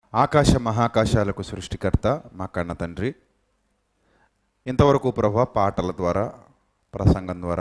ఆకాశ మహాకాశాలకు సృష్టికర్త మా కన్న తండ్రి ఇంతవరకు ప్రభా పాటల ద్వారా ప్రసంగం ద్వారా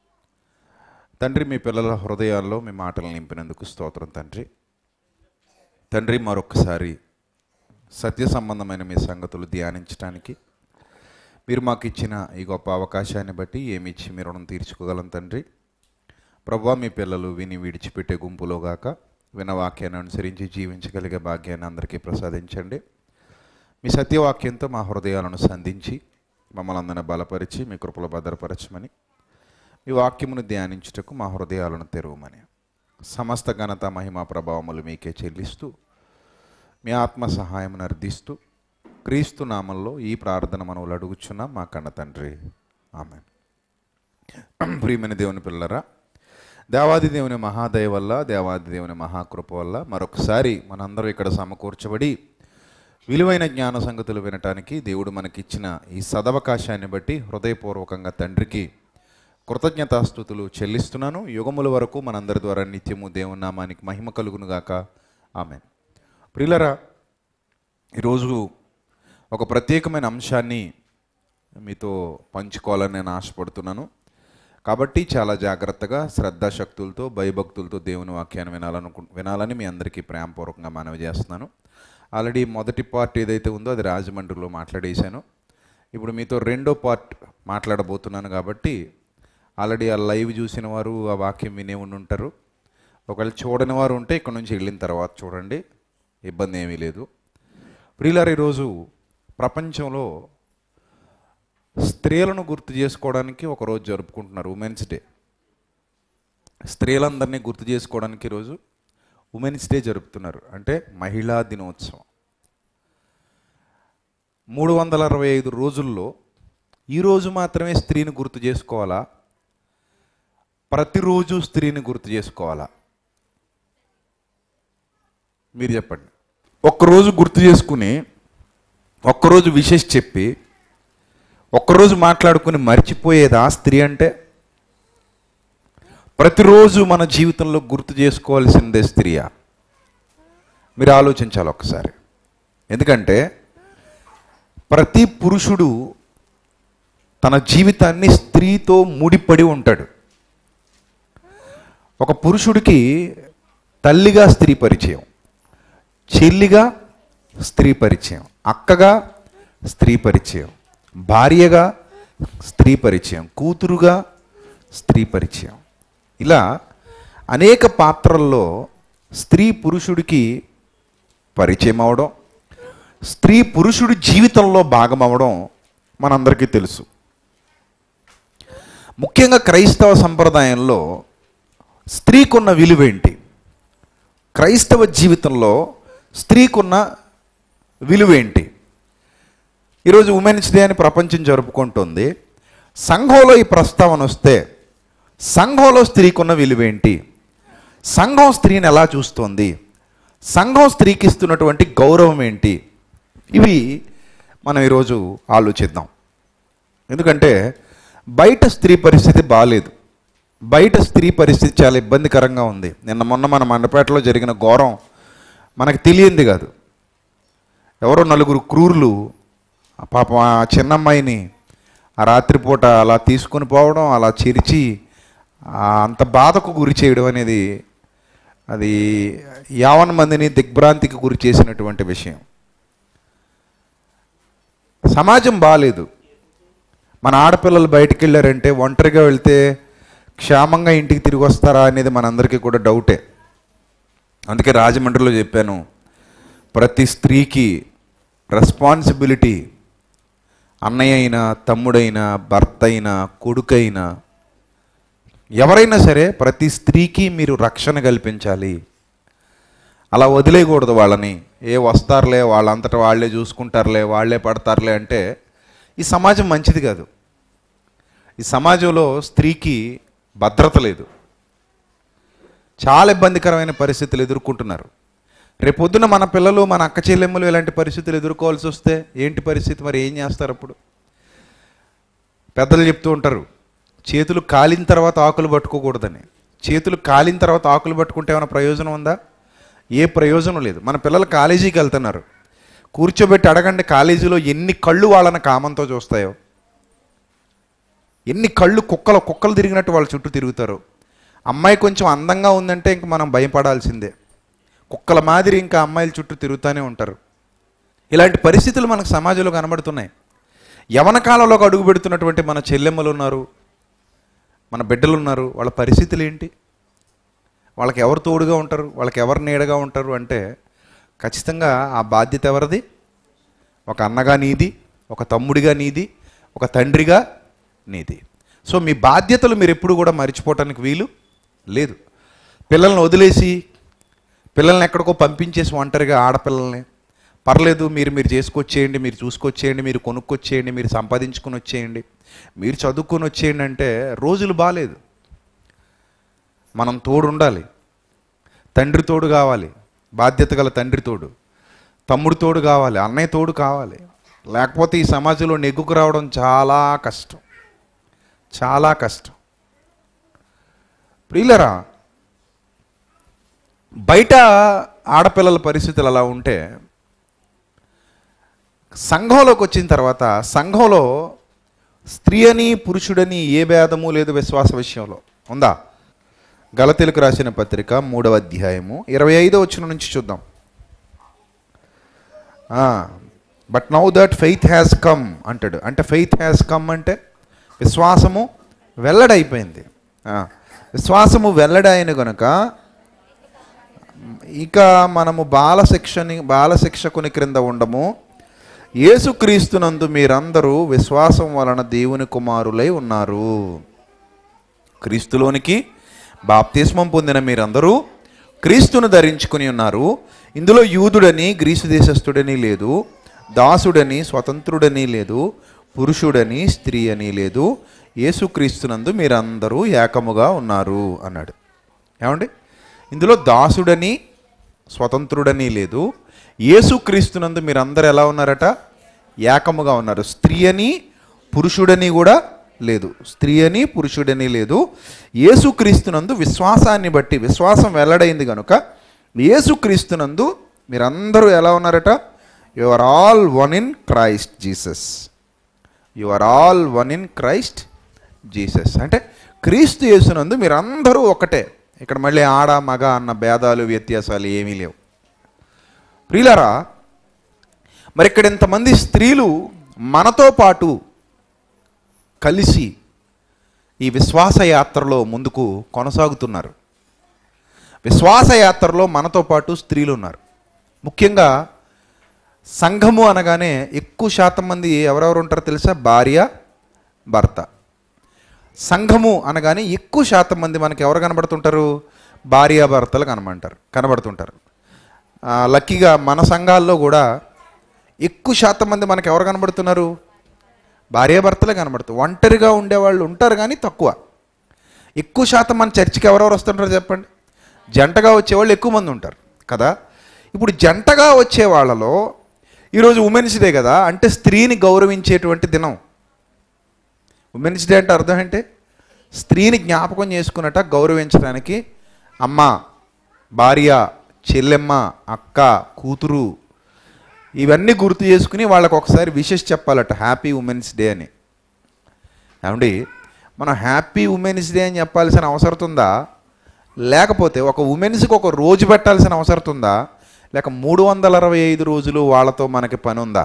తండ్రి మీ పిల్లల హృదయాల్లో మీ మాటలు నింపినందుకు స్తోత్రం తండ్రి తండ్రి మరొకసారి సత్య సంబంధమైన మీ సంగతులు ధ్యానించడానికి మీరు మాకు ఇచ్చిన ఈ గొప్ప అవకాశాన్ని బట్టి ఏమి ఇచ్చి మీ రుణం తీర్చుకోగలం తండ్రి ప్రభా మీ పిల్లలు విని విడిచిపెట్టే గుంపులో గాక విన వాక్యాన్ని అనుసరించి జీవించగలిగే భాగ్యాన్ని అందరికీ ప్రసాదించండి మీ సత్యవాక్యంతో మా హృదయాలను సంధించి మమ్మల్ని అందరిని బలపరిచి మీ కృపలో భద్రపరచమని మీ వాక్యమును ధ్యానించుటకు మా హృదయాలను తెరవమని సమస్త ఘనత మహిమ ప్రభావములు మీకే చెల్లిస్తూ మీ ఆత్మ సహాయమును అర్థిస్తూ క్రీస్తు నామంలో ఈ ప్రార్థన మనవులు అడుగుచున్నాం మా కన్న తండ్రి ఆమె ప్రియమైన దేవుని పిల్లరా దేవాది దేవుని మహాదయ వల్ల దేవాది దేవుని మహాకృప వల్ల మరొకసారి మనందరం ఇక్కడ సమకూర్చబడి విలువైన జ్ఞాన సంగతులు వినటానికి దేవుడు మనకిచ్చిన ఈ సదవకాశాన్ని బట్టి హృదయపూర్వకంగా తండ్రికి కృతజ్ఞతాస్థుతులు చెల్లిస్తున్నాను యుగముల వరకు మనందరి ద్వారా నిత్యము దేవుని నామానికి మహిమ కలుగునుగాక ఆమె ప్రియులరా ఈరోజు ఒక ప్రత్యేకమైన అంశాన్ని మీతో పంచుకోవాలని నేను ఆశపడుతున్నాను కాబట్టి చాలా జాగ్రత్తగా శ్రద్ధాశక్తులతో భయభక్తులతో దేవుని వాక్యాన్ని వినాలనుకు వినాలని మీ అందరికీ ప్రేమపూర్వకంగా మనవి చేస్తున్నాను ఆల్రెడీ మొదటి పార్ట్ ఏదైతే ఉందో అది రాజమండ్రిలో మాట్లాడేశాను ఇప్పుడు మీతో రెండో పార్ట్ మాట్లాడబోతున్నాను కాబట్టి ఆల్రెడీ ఆ లైవ్ చూసిన వారు ఆ వాక్యం వినే ఉండి ఉంటారు ఒకవేళ చూడని వారు ఉంటే ఇక్కడ నుంచి వెళ్ళిన తర్వాత చూడండి ఇబ్బంది ఏమీ లేదు ప్రియులారు ఈరోజు ప్రపంచంలో స్త్రీలను గుర్తు చేసుకోవడానికి ఒక రోజు జరుపుకుంటున్నారు ఉమెన్స్ డే స్త్రీలందరినీ గుర్తు చేసుకోవడానికి ఈరోజు ఉమెన్స్ డే జరుపుతున్నారు అంటే మహిళా దినోత్సవం మూడు వందల అరవై ఐదు రోజుల్లో ఈరోజు మాత్రమే స్త్రీని గుర్తు చేసుకోవాలా ప్రతిరోజు స్త్రీని గుర్తు చేసుకోవాలా మీరు చెప్పండి ఒక్కరోజు గుర్తు చేసుకుని ఒక్కరోజు విశేష చెప్పి ఒక్కరోజు మాట్లాడుకుని మర్చిపోయేదా స్త్రీ అంటే ప్రతిరోజు మన జీవితంలో గుర్తు చేసుకోవాల్సిందే స్త్రీయా మీరు ఆలోచించాలి ఒక్కసారి ఎందుకంటే ప్రతి పురుషుడు తన జీవితాన్ని స్త్రీతో ముడిపడి ఉంటాడు ఒక పురుషుడికి తల్లిగా స్త్రీ పరిచయం చెల్లిగా స్త్రీ పరిచయం అక్కగా స్త్రీ పరిచయం భార్యగా స్త్రీ పరిచయం కూతురుగా స్త్రీ పరిచయం ఇలా అనేక పాత్రల్లో స్త్రీ పురుషుడికి పరిచయం అవడం స్త్రీ పురుషుడి జీవితంలో భాగం అవడం మనందరికీ తెలుసు ముఖ్యంగా క్రైస్తవ సంప్రదాయంలో స్త్రీకున్న విలువేంటి క్రైస్తవ జీవితంలో స్త్రీకున్న విలువేంటి ఈరోజు ఉమెన్స్ డే అని ప్రపంచం జరుపుకుంటుంది సంఘంలో ఈ ప్రస్తావన వస్తే సంఘంలో స్త్రీకున్న విలువేంటి సంఘం స్త్రీని ఎలా చూస్తుంది సంఘం స్త్రీకి ఇస్తున్నటువంటి గౌరవం ఏంటి ఇవి మనం ఈరోజు ఆలోచిద్దాం ఎందుకంటే బయట స్త్రీ పరిస్థితి బాగాలేదు బయట స్త్రీ పరిస్థితి చాలా ఇబ్బందికరంగా ఉంది నిన్న మొన్న మన మండపేటలో జరిగిన ఘోరం మనకు తెలియంది కాదు ఎవరో నలుగురు క్రూరులు ఆ పాపం ఆ చిన్నమ్మాయిని ఆ రాత్రిపూట అలా తీసుకొని పోవడం అలా చిరిచి ఆ అంత బాధకు గురి చేయడం అనేది అది యావన్ మందిని దిగ్భ్రాంతికి గురి చేసినటువంటి విషయం సమాజం బాగాలేదు మన ఆడపిల్లలు బయటికి వెళ్ళారంటే ఒంటరిగా వెళ్తే క్షేమంగా ఇంటికి తిరిగి వస్తారా అనేది మనందరికీ కూడా డౌటే అందుకే రాజమండ్రిలో చెప్పాను ప్రతి స్త్రీకి రెస్పాన్సిబిలిటీ అన్నయ్య అయినా తమ్ముడైనా భర్త అయినా కొడుకైనా ఎవరైనా సరే ప్రతి స్త్రీకి మీరు రక్షణ కల్పించాలి అలా వదిలేయకూడదు వాళ్ళని ఏ వస్తారులే వాళ్ళంతటా వాళ్ళే చూసుకుంటారులే వాళ్ళే పడతారులే అంటే ఈ సమాజం మంచిది కాదు ఈ సమాజంలో స్త్రీకి భద్రత లేదు చాలా ఇబ్బందికరమైన పరిస్థితులు ఎదుర్కొంటున్నారు రేపొద్దున మన పిల్లలు మన అక్క చెల్లెమ్మలు ఇలాంటి పరిస్థితులు ఎదుర్కోవాల్సి వస్తే ఏంటి పరిస్థితి మరి ఏం చేస్తారు అప్పుడు పెద్దలు చెప్తూ ఉంటారు చేతులు కాలిన తర్వాత ఆకులు పట్టుకోకూడదని చేతులు కాలిన తర్వాత ఆకులు పట్టుకుంటే ఏమైనా ప్రయోజనం ఉందా ఏ ప్రయోజనం లేదు మన పిల్లలు కాలేజీకి వెళ్తున్నారు కూర్చోబెట్టి అడగండి కాలేజీలో ఎన్ని కళ్ళు వాళ్ళని కామంతో చూస్తాయో ఎన్ని కళ్ళు కుక్కలు కుక్కలు తిరిగినట్టు వాళ్ళ చుట్టూ తిరుగుతారు అమ్మాయి కొంచెం అందంగా ఉందంటే ఇంక మనం భయపడాల్సిందే కుక్కల మాదిరి ఇంకా అమ్మాయిల చుట్టూ తిరుగుతూనే ఉంటారు ఇలాంటి పరిస్థితులు మనకు సమాజంలో కనబడుతున్నాయి యవన కాలంలోకి అడుగు పెడుతున్నటువంటి మన చెల్లెమ్మలు ఉన్నారు మన బిడ్డలు ఉన్నారు వాళ్ళ పరిస్థితులు ఏంటి వాళ్ళకి ఎవరు తోడుగా ఉంటారు వాళ్ళకి ఎవరు నీడగా ఉంటారు అంటే ఖచ్చితంగా ఆ బాధ్యత ఎవరిది ఒక అన్నగా నీది ఒక తమ్ముడిగా నీది ఒక తండ్రిగా నీది సో మీ బాధ్యతలు మీరు ఎప్పుడు కూడా మర్చిపోవటానికి వీలు లేదు పిల్లల్ని వదిలేసి పిల్లల్ని ఎక్కడికో పంపించేసి ఒంటరిగా ఆడపిల్లల్ని పర్లేదు మీరు మీరు చేసుకొచ్చేయండి మీరు చూసుకొచ్చేయండి మీరు కొనుక్కొచ్చేయండి మీరు సంపాదించుకొని వచ్చేయండి మీరు చదువుకొని వచ్చేయండి అంటే రోజులు బాగాలేదు మనం తోడు ఉండాలి తండ్రి తోడు కావాలి బాధ్యత గల తండ్రి తోడు తమ్ముడు తోడు కావాలి అన్నయ్య తోడు కావాలి లేకపోతే ఈ సమాజంలో నెగ్గుకు రావడం చాలా కష్టం చాలా కష్టం ప్రియులరా బయట ఆడపిల్లల పరిస్థితులు అలా ఉంటే సంఘంలోకి వచ్చిన తర్వాత సంఘంలో స్త్రీ అని పురుషుడని ఏ భేదము లేదు విశ్వాస విషయంలో ఉందా గలతీలకు రాసిన పత్రిక మూడవ అధ్యాయము ఇరవై ఐదో వచ్చిన నుంచి చూద్దాం but now that faith has come అంటాడు అంటే ఫెయిత్ హ్యాస్ కమ్ అంటే విశ్వాసము వెల్లడైపోయింది ఆ, విశ్వాసము వెల్లడైన గనుక ఇక మనము బాలశిక్షని బాలశిక్షకుని క్రింద ఉండము యేసుక్రీస్తునందు మీరందరూ విశ్వాసం వలన దేవుని కుమారులై ఉన్నారు క్రీస్తులోనికి బాప్తిస్మం పొందిన మీరందరూ క్రీస్తును ధరించుకుని ఉన్నారు ఇందులో యూదుడని గ్రీసు దేశస్థుడని లేదు దాసుడని స్వతంత్రుడని లేదు పురుషుడని స్త్రీ అని లేదు యేసుక్రీస్తునందు మీరందరూ ఏకముగా ఉన్నారు అన్నాడు ఏమండి ఇందులో దాసుడని స్వతంత్రుడని లేదు యేసుక్రీస్తునందు మీరందరూ ఎలా ఉన్నారట ఏకముగా ఉన్నారు స్త్రీ అని పురుషుడని కూడా లేదు స్త్రీ అని పురుషుడని లేదు యేసుక్రీస్తునందు విశ్వాసాన్ని బట్టి విశ్వాసం వెల్లడైంది కనుక యేసుక్రీస్తునందు మీరందరూ ఎలా ఉన్నారట you are all one in Christ Jesus you are all one in Christ Jesus అంటే క్రీస్తు యేసునందు మీరందరూ ఒకటే ఇక్కడ మళ్ళీ ఆడ మగ అన్న భేదాలు వ్యత్యాసాలు ఏమీ లేవు ప్రియులారా మరి ఇక్కడ ఇంతమంది స్త్రీలు మనతో పాటు కలిసి ఈ విశ్వాస యాత్రలో ముందుకు కొనసాగుతున్నారు విశ్వాస యాత్రలో మనతో పాటు స్త్రీలు ఉన్నారు ముఖ్యంగా సంఘము అనగానే ఎక్కువ శాతం మంది ఎవరెవరు ఉంటారో తెలుసా భార్య భర్త సంఘము అనగానే ఎక్కువ శాతం మంది మనకి ఎవరు కనబడుతుంటారు భార్యాభర్తలు కనబడతారు కనబడుతుంటారు ఆ, లక్కీగా మన సంఘాల్లో కూడా ఎక్కువ శాతం మంది మనకు ఎవరు కనబడుతున్నారు భార్యాభర్తలే కనబడుతారు ఒంటరిగా ఉండేవాళ్ళు ఉంటారు కానీ తక్కువ ఎక్కువ శాతం మన చర్చికి ఎవరెవరు వస్తుంటారో చెప్పండి జంటగా వచ్చేవాళ్ళు ఎక్కువ మంది ఉంటారు కదా ఇప్పుడు జంటగా వచ్చే వాళ్ళలో ఈరోజు ఉమెన్స్ డే కదా అంటే స్త్రీని గౌరవించేటువంటి దినం ఉమెన్స్ డే అంటే అర్థం ఏంటి స్త్రీని జ్ఞాపకం చేసుకున్నట గౌరవించడానికి అమ్మ భార్య చెల్లెమ్మ అక్క కూతురు ఇవన్నీ గుర్తు చేసుకుని వాళ్ళకు ఒకసారి విషెస్ చెప్పాలట హ్యాపీ ఉమెన్స్ డే అని ఏమండి మనం హ్యాపీ ఉమెన్స్ డే అని చెప్పాల్సిన అవసరం ఉందా లేకపోతే ఒక ఉమెన్స్కి ఒక రోజు పెట్టాల్సిన అవసరం ఉందా లేక మూడు వందల అరవై ఐదు రోజులు వాళ్ళతో మనకి పని ఉందా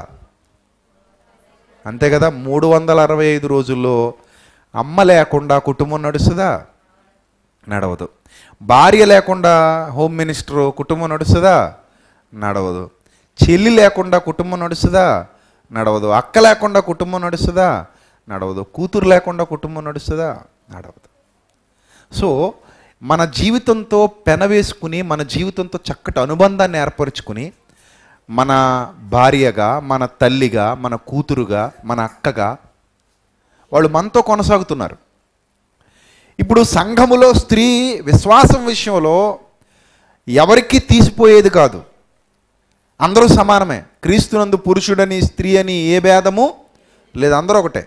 అంతే కదా మూడు వందల అరవై ఐదు రోజుల్లో అమ్మ లేకుండా కుటుంబం నడుస్తుందా నడవదు భార్య లేకుండా హోమ్ మినిస్టర్ కుటుంబం నడుస్తుందా నడవదు చెల్లి లేకుండా కుటుంబం నడుస్తుందా నడవదు అక్క లేకుండా కుటుంబం నడుస్తుందా నడవదు కూతురు లేకుండా కుటుంబం నడుస్తుందా నడవదు సో మన జీవితంతో పెనవేసుకుని మన జీవితంతో చక్కటి అనుబంధాన్ని ఏర్పరచుకుని మన భార్యగా మన తల్లిగా మన కూతురుగా మన అక్కగా వాళ్ళు మనతో కొనసాగుతున్నారు ఇప్పుడు సంఘములో స్త్రీ విశ్వాసం విషయంలో ఎవరికి తీసిపోయేది కాదు అందరూ సమానమే క్రీస్తునందు పురుషుడని స్త్రీ అని ఏ భేదము లేదు అందరూ ఒకటే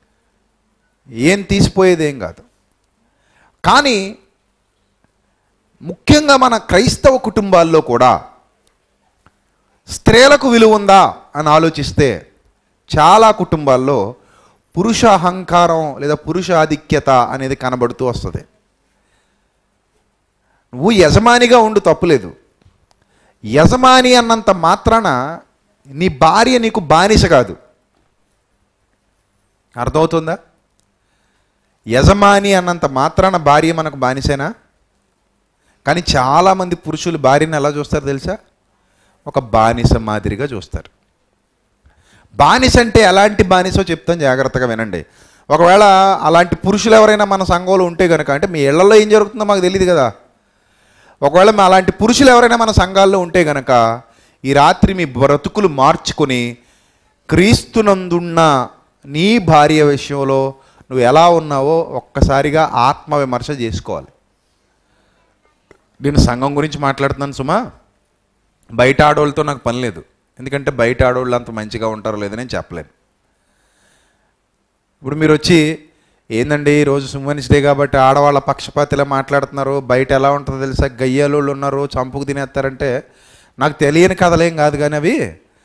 ఏం తీసిపోయేది ఏం కాదు కానీ ముఖ్యంగా మన క్రైస్తవ కుటుంబాల్లో కూడా స్త్రీలకు విలువ ఉందా అని ఆలోచిస్తే చాలా కుటుంబాల్లో పురుష అహంకారం లేదా పురుష ఆధిక్యత అనేది కనబడుతూ వస్తుంది నువ్వు యజమానిగా ఉండు తప్పులేదు యజమాని అన్నంత మాత్రాన నీ భార్య నీకు బానిస కాదు అర్థమవుతుందా యజమాని అన్నంత మాత్రాన భార్య మనకు బానిసేనా కానీ చాలామంది పురుషులు భార్యని ఎలా చూస్తారు తెలుసా ఒక బానిస మాదిరిగా చూస్తారు బానిస అంటే ఎలాంటి బానిసో చెప్తాను జాగ్రత్తగా వినండి ఒకవేళ అలాంటి పురుషులు ఎవరైనా మన సంఘంలో ఉంటే కనుక అంటే మీ ఇళ్లలో ఏం జరుగుతుందో మాకు తెలియదు కదా ఒకవేళ మా అలాంటి పురుషులు ఎవరైనా మన సంఘాల్లో ఉంటే గనక ఈ రాత్రి మీ బ్రతుకులు మార్చుకొని క్రీస్తునందున్న నీ భార్య విషయంలో నువ్వు ఎలా ఉన్నావో ఒక్కసారిగా ఆత్మవిమర్శ చేసుకోవాలి నేను సంఘం గురించి మాట్లాడుతున్నాను సుమా బయట ఆడవాళ్ళతో నాకు పని లేదు ఎందుకంటే బయట ఆడవాళ్ళు అంత మంచిగా ఉంటారో లేదో నేను చెప్పలేను ఇప్పుడు మీరు వచ్చి ఏందండి ఈరోజు సుమన్స్ డే కాబట్టి ఆడవాళ్ళ పక్షపాతిలా మాట్లాడుతున్నారు బయట ఎలా ఉంటుందో తెలుసా గయ్యాలోళ్ళు ఉన్నారు చంపుకు తినేస్తారంటే నాకు తెలియని కథలేం కాదు కానీ అవి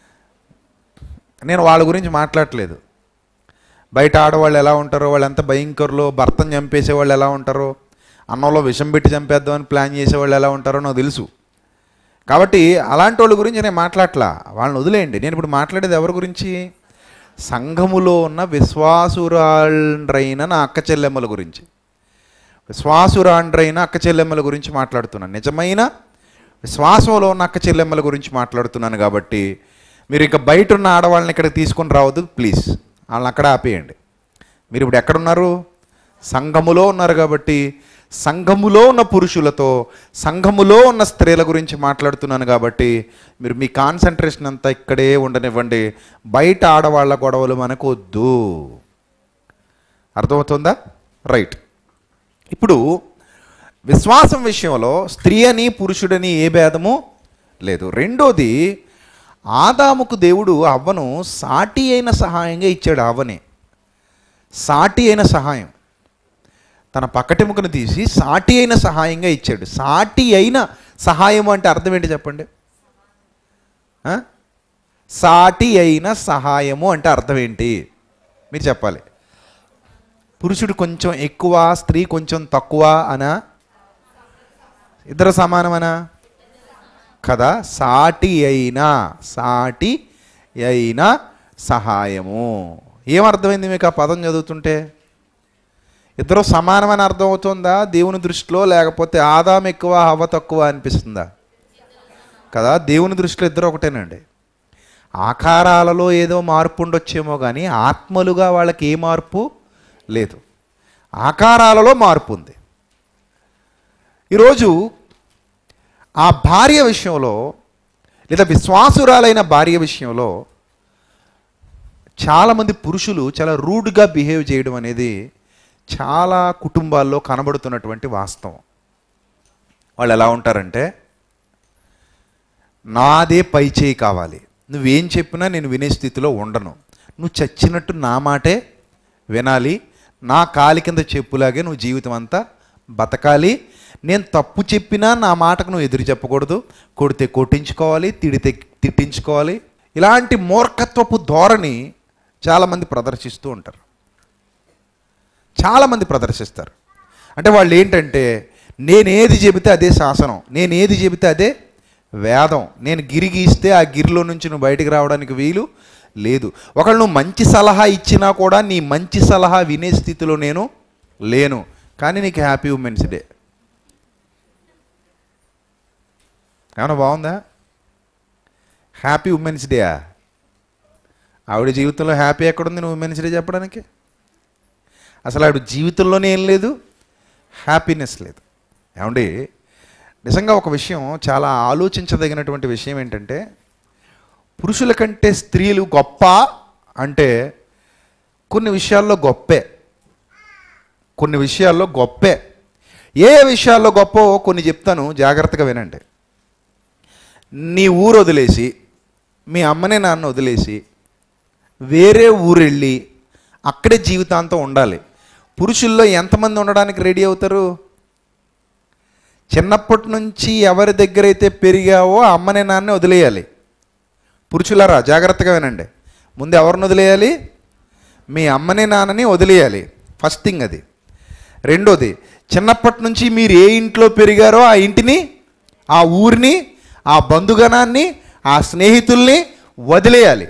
నేను వాళ్ళ గురించి మాట్లాడట్లేదు బయట ఆడవాళ్ళు ఎలా ఉంటారో వాళ్ళు ఎంత భయంకరులో భర్తను చంపేసే వాళ్ళు ఎలా ఉంటారో అన్నంలో విషం పెట్టి చంపేద్దామని ప్లాన్ చేసేవాళ్ళు ఎలా ఉంటారో నాకు తెలుసు కాబట్టి అలాంటి వాళ్ళ గురించి నేను మాట్లాడట్లా వాళ్ళని వదిలేయండి నేను ఇప్పుడు మాట్లాడేది ఎవరి గురించి సంఘములో ఉన్న విశ్వాసురాండ్రైన నా అక్క చెల్లెమ్మల గురించి విశ్వాసురాండ్రైన అక్క చెల్లెమ్మల గురించి మాట్లాడుతున్నాను నిజమైన విశ్వాసంలో ఉన్న అక్క చెల్లెమ్మల గురించి మాట్లాడుతున్నాను కాబట్టి మీరు ఇంకా బయట ఉన్న ఆడవాళ్ళని ఇక్కడికి తీసుకొని రావద్దు ప్లీజ్ వాళ్ళని అక్కడ ఆపేయండి మీరు ఇప్పుడు ఎక్కడున్నారు సంఘములో ఉన్నారు కాబట్టి సంఘములో ఉన్న పురుషులతో సంఘములో ఉన్న స్త్రీల గురించి మాట్లాడుతున్నాను కాబట్టి మీరు మీ కాన్సన్ట్రేషన్ అంతా ఇక్కడే ఉండనివ్వండి బయట ఆడవాళ్ళ గొడవలు మనకు వద్దు అర్థమవుతుందా రైట్ ఇప్పుడు విశ్వాసం విషయంలో స్త్రీ అని పురుషుడని ఏ భేదము లేదు రెండోది ఆదాముకు దేవుడు అవ్వను సాటి అయిన సహాయంగా ఇచ్చాడు అవ్వని సాటి అయిన సహాయం తన పక్కటెముకను తీసి సాటి అయిన సహాయంగా ఇచ్చాడు సాటి అయిన సహాయం అంటే అర్థం ఏంటి చెప్పండి ఆ? సాటి అయిన సహాయము అంటే అర్థం ఏంటి మీరు చెప్పాలి పురుషుడు కొంచెం ఎక్కువ స్త్రీ కొంచెం తక్కువ అనా ఇద్దరు సమానమనా కదా సాటి అయిన సాటి అయిన సహాయము ఏమర్థమైంది మీకు ఆ పదం చదువుతుంటే ఇద్దరు సమానమని అర్థం అవుతుందా దేవుని దృష్టిలో లేకపోతే ఆదాం ఎక్కువ హవ తక్కువ అనిపిస్తుందా కదా దేవుని దృష్టిలో ఇద్దరు ఒకటేనండి ఆకారాలలో ఏదో మార్పు ఉండొచ్చేమో కానీ ఆత్మలుగా వాళ్ళకి ఏ మార్పు లేదు ఆకారాలలో మార్పు ఉంది ఈరోజు ఆ భార్య విషయంలో లేదా విశ్వాసురాలైన భార్య విషయంలో చాలామంది పురుషులు చాలా రూడ్గా బిహేవ్ చేయడం అనేది చాలా కుటుంబాల్లో కనబడుతున్నటువంటి వాస్తవం వాళ్ళు ఎలా ఉంటారంటే నాదే పై చేయి కావాలి నువ్వేం చెప్పినా నేను వినే స్థితిలో ఉండను నువ్వు చచ్చినట్టు నా మాటే వినాలి నా కాలి కింద చెప్పులాగే నువ్వు జీవితం అంతా బతకాలి నేను తప్పు చెప్పినా నా మాటకు నువ్వు ఎదురు చెప్పకూడదు కొడితే కొట్టించుకోవాలి తిడితే తిట్టించుకోవాలి ఇలాంటి మూర్ఖత్వపు ధోరణి చాలామంది ప్రదర్శిస్తూ ఉంటారు చాలామంది ప్రదర్శిస్తారు అంటే వాళ్ళు ఏంటంటే నేనేది చెబితే అదే శాసనం నేనేది చెబితే అదే వేదం నేను గిరి గీస్తే ఆ గిరిలో నుంచి నువ్వు బయటికి రావడానికి వీలు లేదు ఒకళ్ళు నువ్వు మంచి సలహా ఇచ్చినా కూడా నీ మంచి సలహా వినే స్థితిలో నేను లేను కానీ నీకు హ్యాపీ ఉమెన్స్ డే ఏమన్నా బాగుందా హ్యాపీ ఉమెన్స్ డే ఆవిడ జీవితంలో హ్యాపీ ఎక్కడుంది నువ్వు ఉమెన్స్ డే చెప్పడానికి అసలు ఆవిడ జీవితంలోనే ఏం లేదు హ్యాపీనెస్ లేదు ఏమండి నిజంగా ఒక విషయం చాలా ఆలోచించదగినటువంటి విషయం ఏంటంటే పురుషుల కంటే స్త్రీలు గొప్ప అంటే కొన్ని విషయాల్లో గొప్పే కొన్ని విషయాల్లో గొప్పే ఏ విషయాల్లో గొప్ప కొన్ని చెప్తాను జాగ్రత్తగా వినండి నీ ఊరు వదిలేసి మీ అమ్మని నాన్న వదిలేసి వేరే ఊరు వెళ్ళి అక్కడే జీవితాంతం ఉండాలి పురుషుల్లో ఎంతమంది ఉండడానికి రెడీ అవుతారు చిన్నప్పటి నుంచి ఎవరి దగ్గర అయితే పెరిగావో ఆ అమ్మని నాన్నే వదిలేయాలి పురుషులారా జాగ్రత్తగా వినండి ముందు ఎవరిని వదిలేయాలి మీ అమ్మని నాన్నని వదిలేయాలి ఫస్ట్ థింగ్ అది రెండోది చిన్నప్పటి నుంచి మీరు ఏ ఇంట్లో పెరిగారో ఆ ఇంటిని ఆ ఊరిని ఆ బంధుగణాన్ని ఆ స్నేహితుల్ని వదిలేయాలి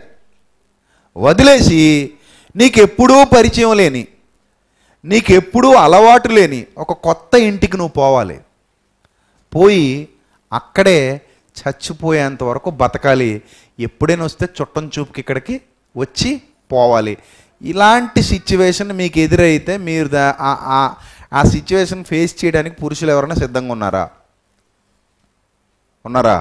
వదిలేసి నీకెప్పుడూ పరిచయం లేని నీకెప్పుడూ అలవాటు లేని ఒక కొత్త ఇంటికి నువ్వు పోవాలి పోయి అక్కడే చచ్చిపోయేంత వరకు బతకాలి ఎప్పుడైనా వస్తే చుట్టం చూపుకి ఇక్కడికి వచ్చి పోవాలి ఇలాంటి సిచ్యువేషన్ మీకు ఎదురైతే మీరు దా- ఆ- ఆ- ఆ సిచ్యువేషన్ ఫేస్ చేయడానికి పురుషులు ఎవరైనా సిద్ధంగా ఉన్నారా ఉన్నారా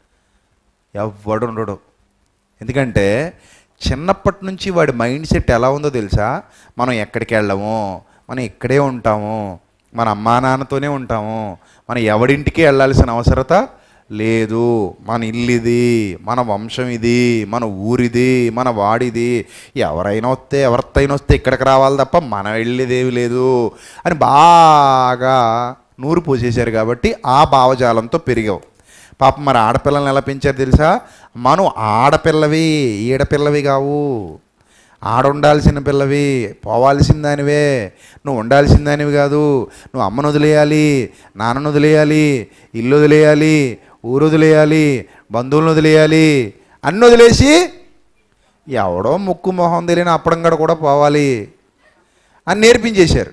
ఎవ్వడు ఉండడు ఎందుకంటే చిన్నప్పటి నుంచి వాడి మైండ్ సెట్ ఎలా ఉందో తెలుసా మనం ఎక్కడికి వెళ్ళము మనం ఇక్కడే ఉంటాము మన అమ్మా నాన్నతోనే ఉంటాము మనం ఎవడింటికి వెళ్ళాల్సిన అవసరత లేదు మన ఇల్లు ఇది మన వంశం ఇది మన ఊరిది మన వాడిది ఎవరైనా వస్తే ఎవరితైనా వస్తే ఇక్కడికి రావాలి తప్ప మనం వెళ్ళేదేవి లేదు అని బాగా నూరు పోసేశారు కాబట్టి ఆ భావజాలంతో పెరిగావు పాపం మరి ఆడపిల్లల్ని ఎలా పెంచారు తెలుసా మనం ఆడపిల్లవి ఈడపిల్లవి కావు ఆడుండాల్సిన పిల్లవి పోవాల్సిన దానివే నువ్వు ఉండాల్సిన దానివి కాదు నువ్వు అమ్మను వదిలేయాలి నాన్నను వదిలేయాలి ఇల్లు వదిలేయాలి ఊరు వదిలేయాలి బంధువులను వదిలేయాలి అన్ని వదిలేసి ఎవడో ముక్కు మొహం తెలియని అప్పడంగడ కూడా పోవాలి అని నేర్పించేశారు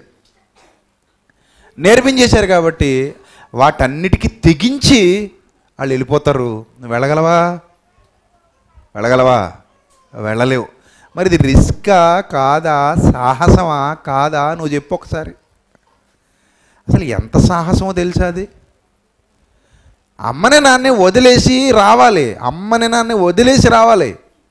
నేర్పించేశారు కాబట్టి వాటన్నిటికీ తెగించి వాళ్ళు వెళ్ళిపోతారు నువ్వు వెళ్ళగలవా వెళ్ళగలవా వెళ్ళలేవు మరి ఇది రిస్కా కాదా సాహసమా కాదా నువ్వు చెప్పు ఒకసారి అసలు ఎంత సాహసమో తెలుసా అది అమ్మని నాన్నే వదిలేసి రావాలి అమ్మని నాన్నే వదిలేసి రావాలి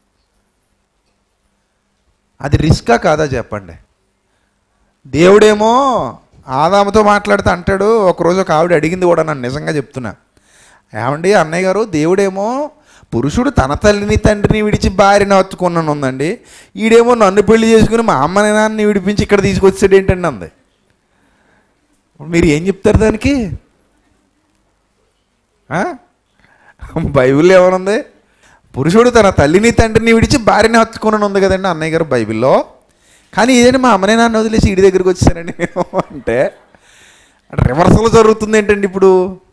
అది రిస్కా కాదా చెప్పండి దేవుడేమో ఆదాముతో మాట్లాడుతూ అంటాడు ఒకరోజు ఒక ఆవిడ అడిగింది కూడా నన్ను నిజంగా చెప్తున్నా ఏమండి అన్నయ్య గారు దేవుడేమో పురుషుడు తన తల్లిని తండ్రిని విడిచి భార్యని హత్తుకున్నాను ఉందండి ఈడేమో నన్ను పెళ్లి చేసుకుని మా అమ్మని నాన్నని విడిపించి ఇక్కడ తీసుకొచ్చాడు ఏంటండి అంది మీరు ఏం చెప్తారు దానికి ఆ? బైబిల్లో ఏమనుంది పురుషుడు తన తల్లిని తండ్రిని విడిచి భార్యని హత్తుకున్నాను ఉంది కదండి అన్నయ్య గారు బైబిల్లో కానీ ఇదేంటి మా అమ్మనే నాన్న వదిలేసి ఇడి దగ్గరికి వచ్చానండి నేను అంటే రివర్సల్ జరుగుతుంది ఏంటండి ఇప్పుడు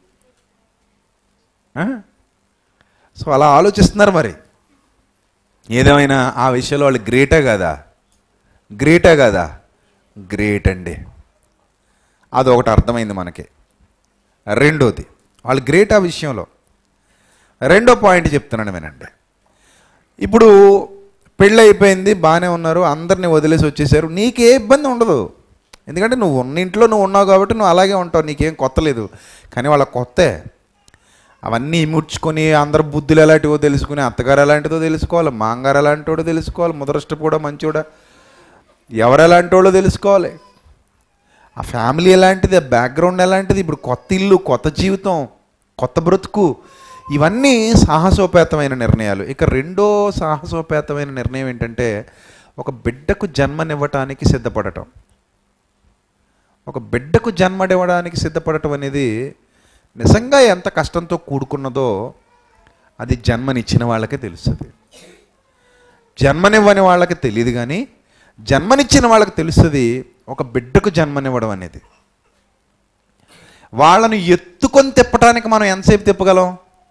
ఆ? సో అలా ఆలోచిస్తున్నారు మరి ఏదేమైనా ఆ విషయంలో వాళ్ళు గ్రేటా కదా గ్రేటా కదా గ్రేట్ అండి అదొకటి అర్థమైంది మనకి రెండోది వాళ్ళు గ్రేట్ ఆ విషయంలో రెండో పాయింట్ చెప్తున్నాను వినండి ఇప్పుడు పెళ్ళి అయిపోయింది బాగానే ఉన్నారు అందరిని వదిలేసి వచ్చేసారు నీకే ఇబ్బంది ఉండదు ఎందుకంటే నువ్వు ఉన్న ఇంట్లో నువ్వు ఉన్నావు కాబట్టి నువ్వు అలాగే ఉంటావు నీకేం కొత్త లేదు కానీ వాళ్ళ కొత్తే అవన్నీ ఇముడ్చుకొని అందరు బుద్ధులు ఎలాంటివో తెలుసుకుని అత్తగారు ఎలాంటిదో తెలుసుకోవాలి మాంగారు ఎలాంటివాడో తెలుసుకోవాలి ముదరష్ట కూడా మంచివాడా ఎవరు ఎలాంటి వాళ్ళో తెలుసుకోవాలి ఆ ఫ్యామిలీ ఎలాంటిది ఆ బ్యాక్గ్రౌండ్ ఎలాంటిది ఇప్పుడు కొత్త ఇల్లు కొత్త జీవితం కొత్త బ్రతుకు ఇవన్నీ సాహసోపేతమైన నిర్ణయాలు ఇక రెండో సాహసోపేతమైన నిర్ణయం ఏంటంటే ఒక బిడ్డకు జన్మనివ్వటానికి సిద్ధపడటం ఒక బిడ్డకు జన్మనివ్వడానికి సిద్ధపడటం అనేది నిజంగా ఎంత కష్టంతో కూడుకున్నదో అది జన్మనిచ్చిన వాళ్ళకే తెలుస్తుంది జన్మనివ్వని వాళ్ళకి తెలియదు కానీ జన్మనిచ్చిన వాళ్ళకి తెలుస్తుంది ఒక బిడ్డకు జన్మనివ్వడం అనేది వాళ్ళను ఎత్తుకొని తిప్పటానికి మనం ఎంతసేపు తిప్పగలం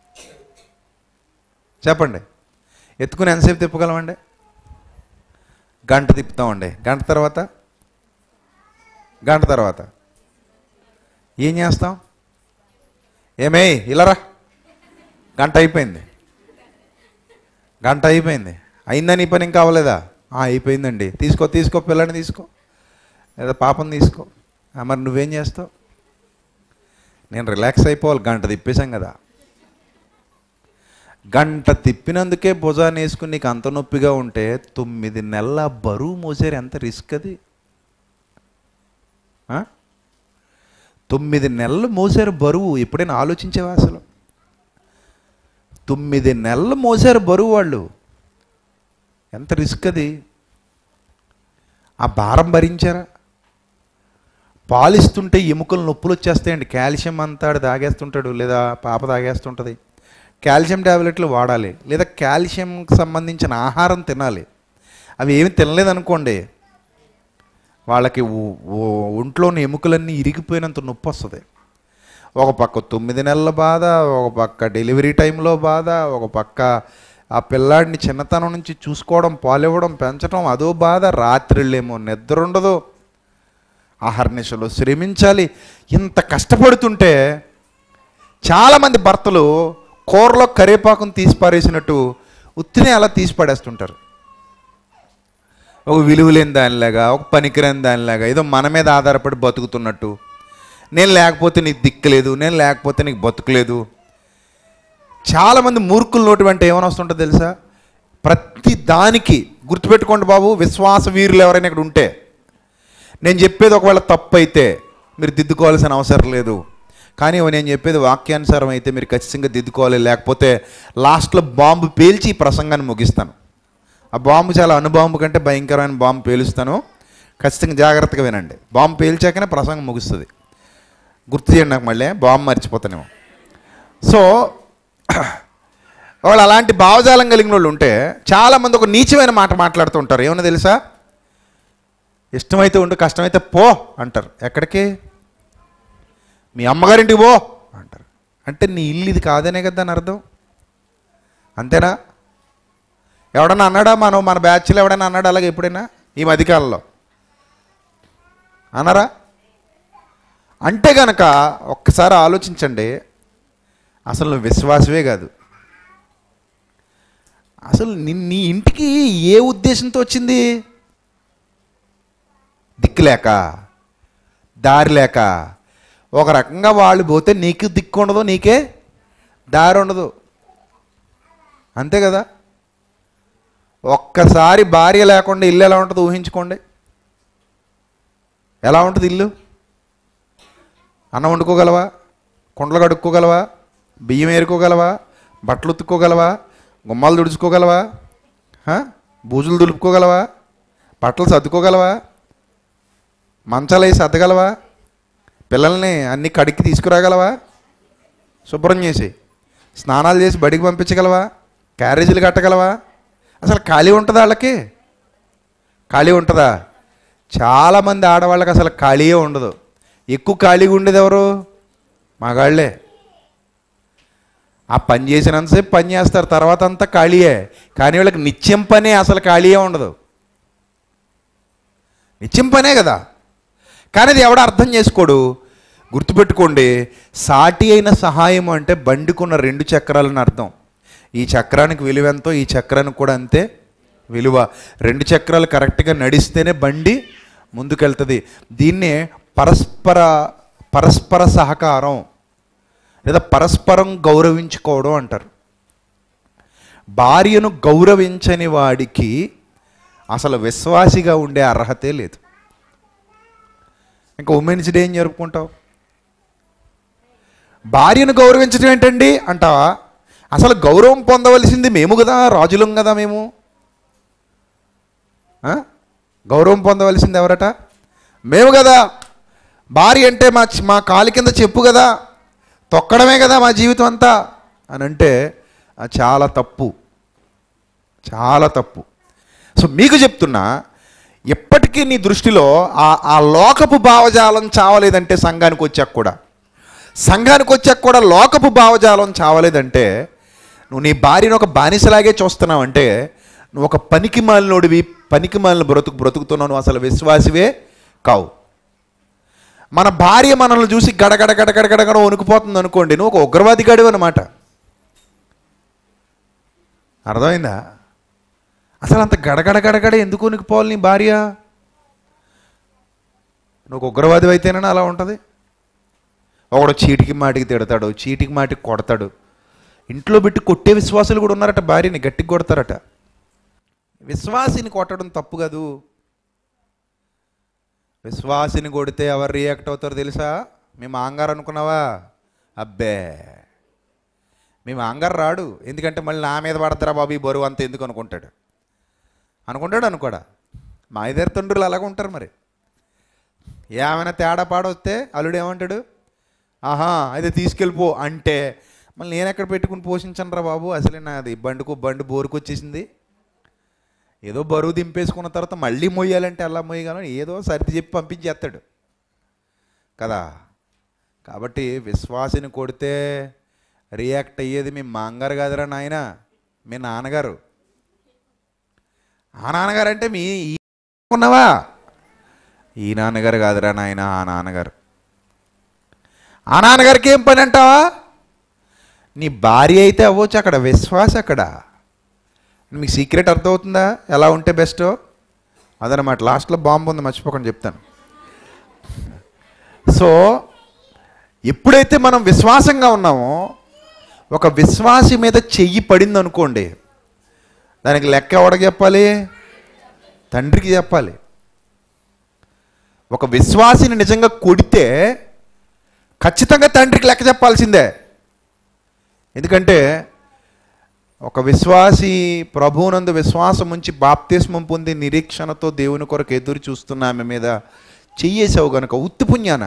చెప్పండి ఎత్తుకుని ఎంతసేపు తిప్పగలమండి గంట తిప్పుతామండి గంట తర్వాత గంట తర్వాత ఏం చేస్తాం ఏమే ఇలారా గంట అయిపోయింది గంట అయిపోయింది అయిందా నీ పని ఇంకా అవ్వలేదా "ఆ, అయిపోయిందండి తీసుకో తీసుకో పిల్లని తీసుకో లేదా పాపం తీసుకో "ఆ, మరి నువ్వేం చేస్తావు నేను రిలాక్స్ అయిపోవాలి గంట తిప్పేశాం కదా గంట తిప్పినందుకే భుజాన్ని వేసుకుని నీకు అంత నొప్పిగా ఉంటే తొమ్మిది నెలల బరువు మోసారు ఎంత రిస్క్ అది ఆ? తొమ్మిది నెలలు మోసారు బరువు ఎప్పుడైనా ఆలోచించేవా అసలు తొమ్మిది నెలలు మోసారు బరువు వాళ్ళు ఎంత రిస్క్ అది ఆ భారం భరించారా పాలిస్తుంటే ఎముకలు నొప్పులు వచ్చేస్తాయండి కాల్షియం అంతా ఆడు తాగేస్తుంటాడు లేదా పాప తాగేస్తుంటుంది కాల్షియం ట్యాబ్లెట్లు వాడాలి లేదా కాల్షియంకి సంబంధించిన ఆహారం తినాలి అవి ఏమి తినలేదనుకోండి వాళ్ళకి ఒ- ఒ- ఒంట్లోని ఎముకలన్నీ ఇరిగిపోయినంత నొప్పి వస్తుంది ఒక పక్క తొమ్మిది నెలల బాధ ఒక పక్క డెలివరీ టైంలో బాధ ఒక పక్క ఆ పిల్లాడిని చిన్నతనం నుంచి చూసుకోవడం పాలివ్వడం పెంచడం అదో బాధ రాత్రిళ్ళేమో నిద్ర ఉండదు ఆహర్నిశలో శ్రమించాలి ఇంత కష్టపడుతుంటే చాలామంది భర్తలు కూరలో కరేపాకును తీసి పారేసినట్టు ఉత్తినే అలా తీసి పడేస్తుంటారు ఒక విలువలేని దానిలాగా ఒక పనికిరాని దానిలాగా ఏదో మన మీద ఆధారపడి బతుకుతున్నట్టు నేను లేకపోతే నీకు దిక్కులేదు నేను లేకపోతే నీకు బతుకులేదు చాలామంది మూర్ఖుల నోటి వెంట ఏమైనా వస్తుంటుందో తెలుసా ప్రతి దానికి గుర్తుపెట్టుకోండి బాబు విశ్వాస వీరులు ఎవరైనా ఇక్కడ ఉంటే నేను చెప్పేది ఒకవేళ తప్పు అయితే మీరు దిద్దుకోవాల్సిన అవసరం లేదు కానీ నేను చెప్పేది వాక్యానుసారం అయితే మీరు ఖచ్చితంగా దిద్దుకోవాలి లేకపోతే లాస్ట్లో బాంబు పేల్చి ఈ ప్రసంగాన్ని ముగిస్తాను ఆ బాంబు చాలా అణుబాంబు కంటే భయంకరమైన బాంబు పేలుస్తాను ఖచ్చితంగా జాగ్రత్తగా వినండి బాంబు పేల్చాకనే ప్రసంగం ముగుస్తుంది గుర్తు చేయండి నాకు మళ్ళీ బాంబు మర్చిపోతానేమో సో వాళ్ళు అలాంటి భావజాలం కలిగిన వాళ్ళు ఉంటే చాలామంది ఒక నీచమైన మాట మాట్లాడుతూ ఉంటారు ఏమన్నా తెలుసా ఇష్టమైతే ఉండు కష్టమైతే పో అంటారు ఎక్కడికి మీ అమ్మగారింటికి పో అంటారు అంటే నీ ఇల్లు ఇది కాదనే కదా దాని అర్థం అంతేనా ఎవడన్నా అన్నాడా మనం మన బ్యాచ్లో ఎవడైనా అన్నాడా అలాగే ఎప్పుడైనా ఈ మధ్యకాలంలో అన్నారా అంటే గనక ఒక్కసారి ఆలోచించండి అసలు నువ్వు విశ్వాసవే కాదు అసలు నీ- నీ ఇంటికి ఏ ఉద్దేశంతో వచ్చింది దిక్కు లేక దారి లేక ఒక రకంగా వాళ్ళు పోతే నీకు దిక్కు ఉండదు నీకే దారి ఉండదు అంతే కదా ఒక్కసారి భార్య లేకుండా ఇల్లు ఎలా ఉంటుంది ఊహించుకోండి ఎలా ఉంటుంది ఇల్లు అన్నం వండుకోగలవా కుండలు కడుక్కోగలవా బియ్యం ఏరుకోగలవా బట్టలు ఉతుక్కోగలవా గుమ్మాలు తుడుచుకోగలవా హ? బూజులు దులుపుకోగలవా బట్టలు సర్దుకోగలవా మంచాలు వేసి సర్దగలవా పిల్లల్ని అన్ని కడికి తీసుకురాగలవా శుభ్రం చేసి స్నానాలు చేసి బడికి పంపించగలవా క్యారేజీలు కట్టగలవా అసలు ఖాళీ ఉంటుందా వాళ్ళకి ఖాళీ ఉంటుందా చాలామంది ఆడవాళ్ళకి అసలు ఖాళీయే ఉండదు ఎక్కువ ఖాళీగా ఉండేది ఎవరు మగాళ్ళే ఆ పని చేసినంతసేపు పని చేస్తారు తర్వాత అంతా ఖాళీయే కానీ వీళ్ళకి నిత్యం పనే అసలు ఖాళీయే ఉండదు నిత్యం పనే కదా కానీ అది ఎవడ అర్థం చేసుకోడు గుర్తుపెట్టుకోండి సాటి అయిన సహాయం అంటే బండికున్న రెండు చక్రాలని అర్థం ఈ చక్రానికి విలువ ఎంతో ఈ చక్రానికి కూడా అంతే విలువ రెండు చక్రాలు కరెక్ట్గా నడిస్తేనే బండి ముందుకెళ్తుంది దీన్నే పరస్పర పరస్పర సహకారం లేదా పరస్పరం గౌరవించుకోవడం అంటారు భార్యను గౌరవించని వాడికి అసలు విశ్వాసిగా ఉండే అర్హతే లేదు ఇంకా ఉమెన్స్ డే ఏం జరుపుకుంటావు భార్యను గౌరవించడం ఏంటండి అంటావా అసలు గౌరవం పొందవలసింది మేము కదా రాజులం కదా మేము ఆ? గౌరవం పొందవలసింది ఎవరట మేము కదా భార్య అంటే మా చి- మా కాలి కింద చెప్పు కదా తొక్కడమే కదా మా జీవితం అంతా అని అంటే అది చాలా తప్పు చాలా తప్పు సో మీకు చెప్తున్నా ఎప్పటికీ నీ దృష్టిలో ఆ ఆ లోకపు భావజాలం చావలేదంటే సంఘానికి వచ్చాక కూడా సంఘానికి వచ్చాక కూడా లోకపు భావజాలం చావలేదంటే నువ్వు నీ భార్యను ఒక బానిసలాగే చూస్తున్నావంటే నువ్వు ఒక పనికి మాలినోడివి పనికి మాలిన బ్రతుకు బ్రతుకుతున్నావు నువ్వు అసలు విశ్వాసివే కావు మన భార్య మనల్ని చూసి గడగడ గడగడ గడగడ వణుకుపోతుంది అనుకోండి నువ్వు ఒక ఉగ్రవాది గడివి అనమాట అర్థమైందా అసలు అంత గడగడ గడగడ ఎందుకు వణుకుపోవాలి నీ భార్య నువ్వు ఒక ఉగ్రవాది అయితేనే అలా ఉంటుంది ఒకడు చీటికి మాటికి తిడతాడు చీటికి మాటికి కొడతాడు ఇంట్లో పెట్టి కొట్టే విశ్వాసులు కూడా ఉన్నారట భార్యని గట్టికి కొడతారట విశ్వాసిని కొట్టడం తప్పు కాదు విశ్వాసిని కొడితే ఎవరు రియాక్ట్ అవుతారో తెలుసా మేము ఆంగారు అనుకున్నావా అబ్బే మేము ఆంగారు రాడు ఎందుకంటే మళ్ళీ నా మీద పడతారా బాబు ఈ బరువు అంత ఎందుకు అనుకుంటాడు అనుకుంటాడు అనుకోడా మా ఇద్దరు తండ్రులు అలాగ ఉంటారు మరి ఏమైనా తేడా పాడొస్తే అల్లుడు ఏమంటాడు ఆహా అయితే తీసుకెళ్ళిపో అంటే మళ్ళీ నేను ఎక్కడ పెట్టుకుని పోషించను రా బాబు అసలే నాది బండికు బండి బోరుకు వచ్చేసింది ఏదో బరువు దింపేసుకున్న తర్వాత మళ్ళీ మొయ్యాలంటే ఎలా మొయ్యగలం ఏదో సర్ది చెప్పి పంపించేస్తాడు కదా కాబట్టి విశ్వాసిని కొడితే రియాక్ట్ అయ్యేది మీ మాంగారు కాదురా నాయన మీ నాన్నగారు ఆ నాన్నగారు అంటే మీ ఈ ఉన్నావా ఈ నాన్నగారు కాదురా నాయన ఆ నాన్నగారు ఆ నాన్నగారికి ఏం పని అంటావా నీ భార్య అయితే అవ్వచ్చు అక్కడ విశ్వాస అక్కడ మీకు సీక్రెట్ అర్థమవుతుందా ఎలా ఉంటే బెస్ట్ అదనమాట లాస్ట్లో బాంబు ఉంది మర్చిపోకుండా చెప్తాను సో ఎప్పుడైతే మనం విశ్వాసంగా ఉన్నామో ఒక విశ్వాసి మీద చెయ్యి పడింది అనుకోండి దానికి లెక్క ఎవడికి చెప్పాలి తండ్రికి చెప్పాలి ఒక విశ్వాసిని నిజంగా కొడితే ఖచ్చితంగా తండ్రికి లెక్క చెప్పాల్సిందే ఎందుకంటే ఒక విశ్వాసి ప్రభువునందు విశ్వాసం ఉంచి బాప్తిస్మం పొంది నిరీక్షణతో దేవుని కొరకు ఎదురు చూస్తున్న ఆమె మీద చెయ్యేసావు గనుక ఉత్తి పుణ్యాన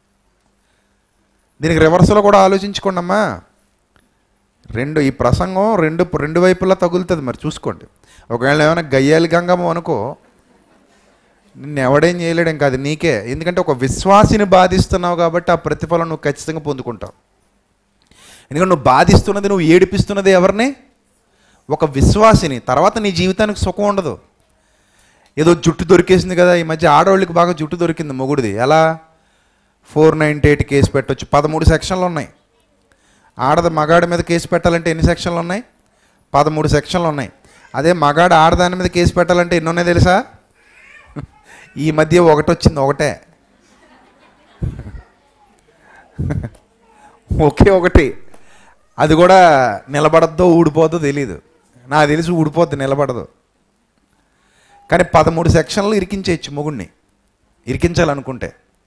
దీనికి రివర్స్లో కూడా ఆలోచించుకోండి అమ్మా రెండు ఈ ప్రసంగం రెండు రెండు వైపులా తగులుతుంది మరి చూసుకోండి ఒకవేళ ఏమైనా గయ్యాలి గంగమ్మ అనుకో నిన్ను ఎవడేం చేయలేడు ఇంకా అది నీకే ఎందుకంటే ఒక విశ్వాసిని బాధిస్తున్నావు కాబట్టి ఆ ప్రతిఫలం నువ్వు ఖచ్చితంగా పొందుకుంటావు ఎందుకంటే నువ్వు బాధిస్తున్నది నువ్వు ఏడిపిస్తున్నది ఎవరిని ఒక విశ్వాసిని తర్వాత నీ జీవితానికి సుఖం ఉండదు ఏదో జుట్టు దొరికేసింది కదా ఈ మధ్య ఆడవాళ్ళకి బాగా జుట్టు దొరికింది మొగుడిది ఎలా ఫోర్ నైంటీ ఎయిట్ కేసు పెట్టొచ్చు పదమూడు సెక్షన్లు ఉన్నాయి ఆడద మగాడి మీద కేసు పెట్టాలంటే ఎన్ని సెక్షన్లు ఉన్నాయి పదమూడు సెక్షన్లు ఉన్నాయి అదే మగాడు ఆడదాని మీద కేసు పెట్టాలంటే ఎన్ని ఉన్నాయి తెలుసా ఈ మధ్య ఒకటి వచ్చింది ఒకటే ఒకే ఒకటి అది కూడా నిలబడద్దో ఊడిపోద్దో తెలీదు నాకు తెలిసి ఊడిపోద్ది నిలబడదు కానీ పదమూడు సెక్షన్లు ఇరికించేయచ్చు మొగుడిని ఇరికించాలనుకుంటే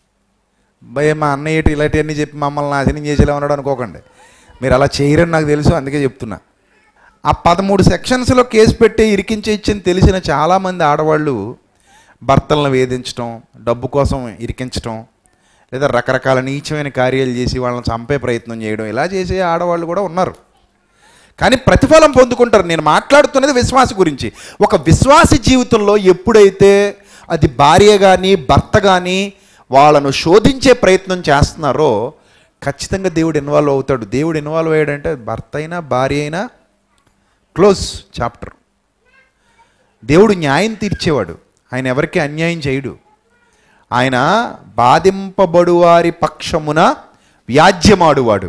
భయ మా అన్నయ్య ఇటు ఇలాంటివన్నీ చెప్పి మమ్మల్ని నాశనం చేసేలా ఉన్నాడు అనుకోకండి మీరు అలా చేయరని నాకు తెలుసు అందుకే చెప్తున్నా ఆ పదమూడు సెక్షన్స్లో కేసు పెట్టి ఇరికించే ఇచ్చని తెలిసిన చాలామంది ఆడవాళ్ళు భర్తలను వేధించడం డబ్బు కోసం ఇరికించడం లేదా రకరకాల నీచమైన కార్యాలు చేసి వాళ్ళని చంపే ప్రయత్నం చేయడం ఇలా చేసే ఆడవాళ్ళు కూడా ఉన్నారు కానీ ప్రతిఫలం పొందుకుంటారు నేను మాట్లాడుతున్నది విశ్వాస గురించి ఒక విశ్వాసి జీవితంలో ఎప్పుడైతే అది భార్య కానీ భర్త కానీ వాళ్ళను శోధించే ప్రయత్నం చేస్తున్నారో ఖచ్చితంగా దేవుడు ఇన్వాల్వ్ అవుతాడు దేవుడు ఇన్వాల్వ్ అయ్యాడంటే భర్త అయినా భార్య అయినా క్లోజ్ చాప్టర్ దేవుడు న్యాయం తీర్చేవాడు ఆయన ఎవరికి అన్యాయం చేయడు ఆయన బాధింపబడువారి పక్షమున వ్యాజ్యమాడువాడు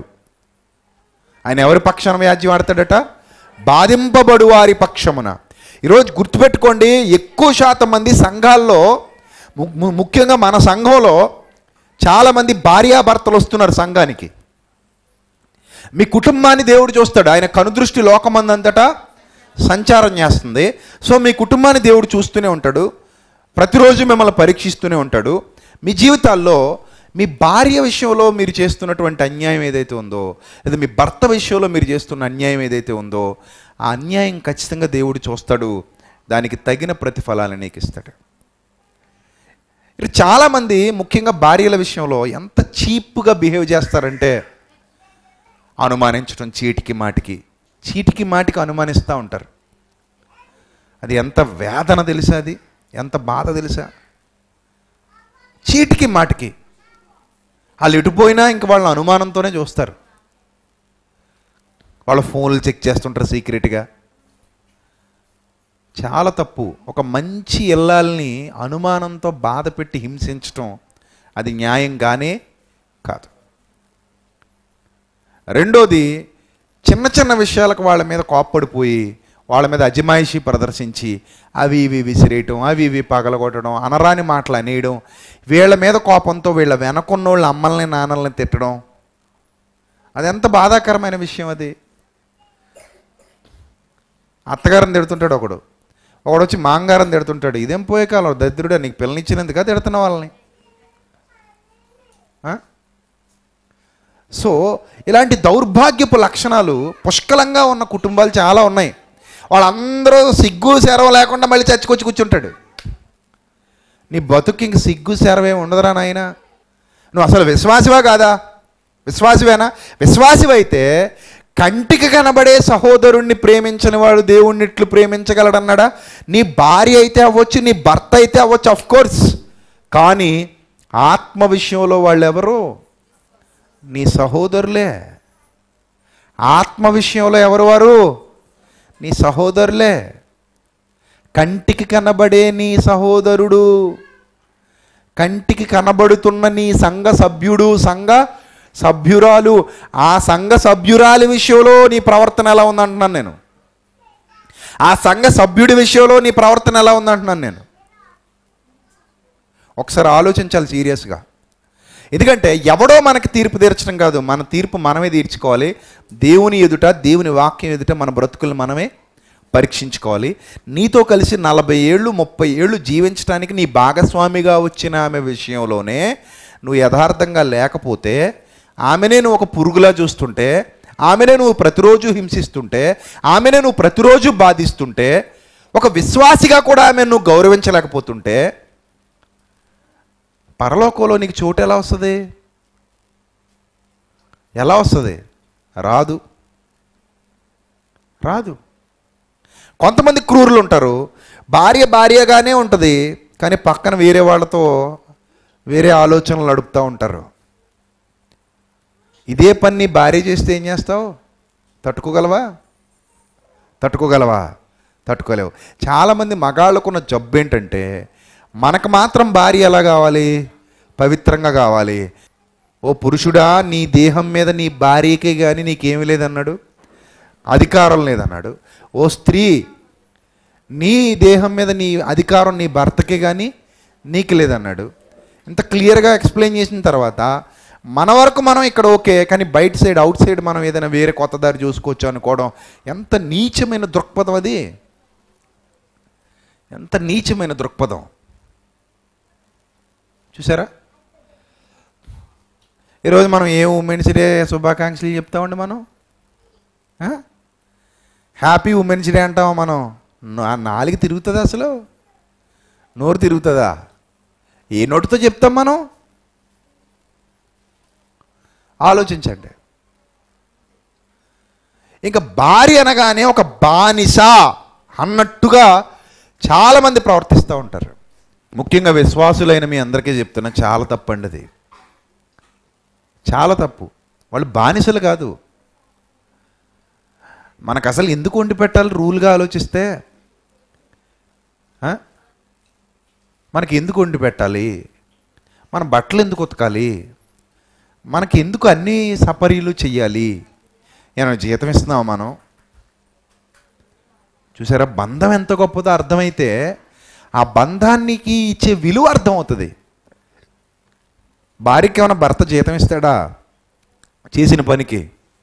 ఆయన ఎవరి పక్షాన వ్యాజ్యం ఆడతాడట బాధింపబడువారి పక్షమున ఈరోజు గుర్తుపెట్టుకోండి ఎక్కువ శాతం మంది సంఘాల్లో ము- ము- ముఖ్యంగా మన సంఘంలో చాలామంది భార్యాభర్తలు వస్తున్నారు సంఘానికి మీ కుటుంబాన్ని దేవుడు చూస్తాడు ఆయన కనుదృష్టి లోకమందంతటా సంచారం చేస్తుంది సో మీ కుటుంబాన్ని దేవుడు చూస్తూనే ఉంటాడు ప్రతిరోజు మిమ్మల్ని పరీక్షిస్తూనే ఉంటాడు మీ జీవితాల్లో మీ భార్య విషయంలో మీరు చేస్తున్నటువంటి అన్యాయం ఏదైతే ఉందో లేదా మీ భర్త విషయంలో మీరు చేస్తున్న అన్యాయం ఏదైతే ఉందో ఆ అన్యాయం ఖచ్చితంగా దేవుడు చూస్తాడు దానికి తగిన ప్రతిఫలాన్ని నీకు ఇస్తాడు ఇటు చాలామంది ముఖ్యంగా భార్యల విషయంలో ఎంత చీప్గా బిహేవ్ చేస్తారంటే అనుమానించడం చీటికి మాటికి చీటికి మాటికి అనుమానిస్తూ ఉంటారు అది ఎంత వేదన తెలుసా అది ఎంత బాధ తెలుసా చీటికి మాటికి వాళ్ళు ఎటుపోయినా ఇంక వాళ్ళ అనుమానంతోనే చూస్తారు వాళ్ళ ఫోన్లు చెక్ చేస్తుంటారు సీక్రెట్గా చాలా తప్పు ఒక మంచి ఇల్లాల్ని అనుమానంతో బాధ పెట్టి హింసించటం అది న్యాయంగానే కాదు రెండోది చిన్న చిన్న విషయాలకు వాళ్ళ మీద కోప్పడిపోయి వాళ్ళ మీద అజమాయిషీ ప్రదర్శించి అవి ఇవి విసిరేయటం అవి ఇవి పగలగొట్టడం అనరాని మాటలు అనేయడం వీళ్ళ మీద కోపంతో వీళ్ళ వెనకున్నోళ్ళ అమ్మల్ని నాన్నల్ని తిట్టడం అది ఎంత బాధాకరమైన విషయం అది అత్తగారిని తిడుతుంటాడు ఒకడు ఒకడు వచ్చి మాంగారం తిడుతుంటాడు ఇదేం పోయే కాలం దరిద్రుడే నీకు పిల్లనిచ్చినందుక తిడుతున్న వాళ్ళని ఆ? సో ఇలాంటి దౌర్భాగ్యపు లక్షణాలు పుష్కలంగా ఉన్న కుటుంబాలు చాలా ఉన్నాయి వాళ్ళందరూ సిగ్గు శరం లేకుండా మళ్ళీ చచ్చికొచ్చి కూర్చుంటాడు నీ బతుకు ఇంక సిగ్గు సెరవే ఉండదురా నాయన నువ్వు అసలు విశ్వాసివా కాదా విశ్వాసివేనా విశ్వాసివైతే కంటికి కనబడే సహోదరుణ్ణి ప్రేమించని వాడు దేవుణ్ణి ఇట్లు ప్రేమించగలడన్నాడా నీ భార్య అయితే అవ్వచ్చు నీ భర్త అయితే అవ్వచ్చు అఫ్ కోర్స్ కానీ ఆత్మ విషయంలో వాళ్ళు ఎవరు నీ సహోదరులే ఆత్మ విషయంలో ఎవరు వారు నీ సహోదరులే కంటికి కనబడే నీ సహోదరుడు కంటికి కనబడుతున్న నీ సంఘ సభ్యుడు సంఘ సభ్యురాలు ఆ సంఘ సభ్యురాలి విషయంలో నీ ప్రవర్తన ఎలా ఉందంటున్నాను నేను ఆ సంఘ సభ్యుడి విషయంలో నీ ప్రవర్తన ఎలా ఉందంటున్నాను నేను ఒకసారి ఆలోచించాలి సీరియస్గా ఎందుకంటే ఎవడో మనకి తీర్పు తీర్చడం కాదు మన తీర్పు మనమే తీర్చుకోవాలి దేవుని ఎదుట దేవుని వాక్యం ఎదుట మన బ్రతుకులు మనమే పరీక్షించుకోవాలి నీతో కలిసి నలభై ఏళ్ళు ముప్పై ఏళ్ళు జీవించడానికి నీ భాగస్వామిగా వచ్చిన ఆమె విషయంలోనే నువ్వు యథార్థంగా లేకపోతే ఆమెనే నువ్వు ఒక పురుగులా చూస్తుంటే ఆమెనే నువ్వు ప్రతిరోజు హింసిస్తుంటే ఆమెనే నువ్వు ప్రతిరోజు బాధిస్తుంటే ఒక విశ్వాసిగా కూడా ఆమె నువ్వు గౌరవించలేకపోతుంటే పరలోకంలో నీకు చోటు ఎలా వస్తుంది ఎలా వస్తుంది రాదు రాదు కొంతమంది క్రూరులు ఉంటారు భార్య భార్యగానే ఉంటుంది కానీ పక్కన వేరే వాళ్ళతో వేరే ఆలోచనలు నడుపుతూ ఉంటారు ఇదే పని నీ భార్య చేస్తే ఏం చేస్తావు తట్టుకోగలవా తట్టుకోగలవా తట్టుకోలేవు చాలామంది మగాళ్ళకున్న జబ్బు ఏంటంటే మనకు మాత్రం భార్య ఎలా కావాలి పవిత్రంగా కావాలి ఓ పురుషుడా నీ దేహం మీద నీ భార్యకే కానీ నీకేమీ లేదన్నాడు అధికారం లేదన్నాడు ఓ స్త్రీ నీ దేహం మీద నీ అధికారం నీ భర్తకే కానీ నీకు లేదన్నాడు ఇంత క్లియర్గా ఎక్స్ప్లెయిన్ చేసిన తర్వాత మన వరకు మనం ఇక్కడ ఓకే కానీ బయట సైడ్ అవుట్ సైడ్ మనం ఏదైనా వేరే కొత్త దారి చూసుకోవచ్చు అనుకోవడం ఎంత నీచమైన దృక్పథం అది ఎంత నీచమైన దృక్పథం చూసారా ఈరోజు మనం ఏ ఉమెన్స్ డే శుభాకాంక్షలు చెప్తామండి మనం ఆ? హ్యాపీ ఉమెన్స్ డే అంటామా మనం నా- నాలుగు తిరుగుతుందా అసలు నోరు తిరుగుతుందా ఏ నోటితో చెప్తాం మనం ఆలోచించండి ఇంకా భార్య అనగానే ఒక బానిస అన్నట్టుగా చాలామంది ప్రవర్తిస్తూ ఉంటారు ముఖ్యంగా విశ్వాసులైన మీ అందరికీ చెప్తున్నా చాలా తప్పండి అది చాలా తప్పు వాళ్ళు బానిసలు కాదు మనకు అసలు ఎందుకు వండి పెట్టాలి రూల్గా ఆలోచిస్తే ఆ? మనకి ఎందుకు వండి పెట్టాలి మన బట్టలు ఎందుకు ఉతకాలి మనకి ఎందుకు అన్ని సపరీలు చెయ్యాలి ఏమైనా జీతం ఇస్తున్నామా మనం చూసారా బంధం ఎంత గొప్పదో అర్థమైతే ఆ బంధానికి ఇచ్చే విలువ అర్థమవుతుంది భార్యకి ఏమైనా భర్త జీతం ఇస్తాడా చేసిన పనికి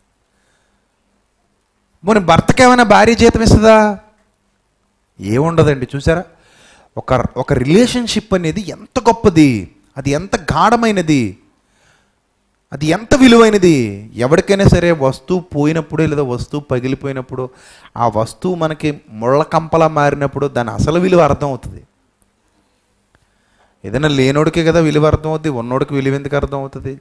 పోనీ భర్తకి ఏమైనా భార్య జీతం ఇస్తుందా ఏముండదండి చూసారా ఒక ఒక రిలేషన్షిప్ అనేది ఎంత గొప్పది అది ఎంత గాఢమైనది అది ఎంత విలువైనది ఎవరికైనా సరే వస్తువు పోయినప్పుడు లేదా వస్తువు పగిలిపోయినప్పుడు ఆ వస్తువు మనకి ముళ్ళ కంపలా మారినప్పుడు దాని అసలు విలువ అర్థం అవుతుంది ఏదైనా లేనోడికే కదా విలువ అర్థం అవుతుంది ఉన్నోడికి విలువ ఎందుకు అర్థం అవుతుంది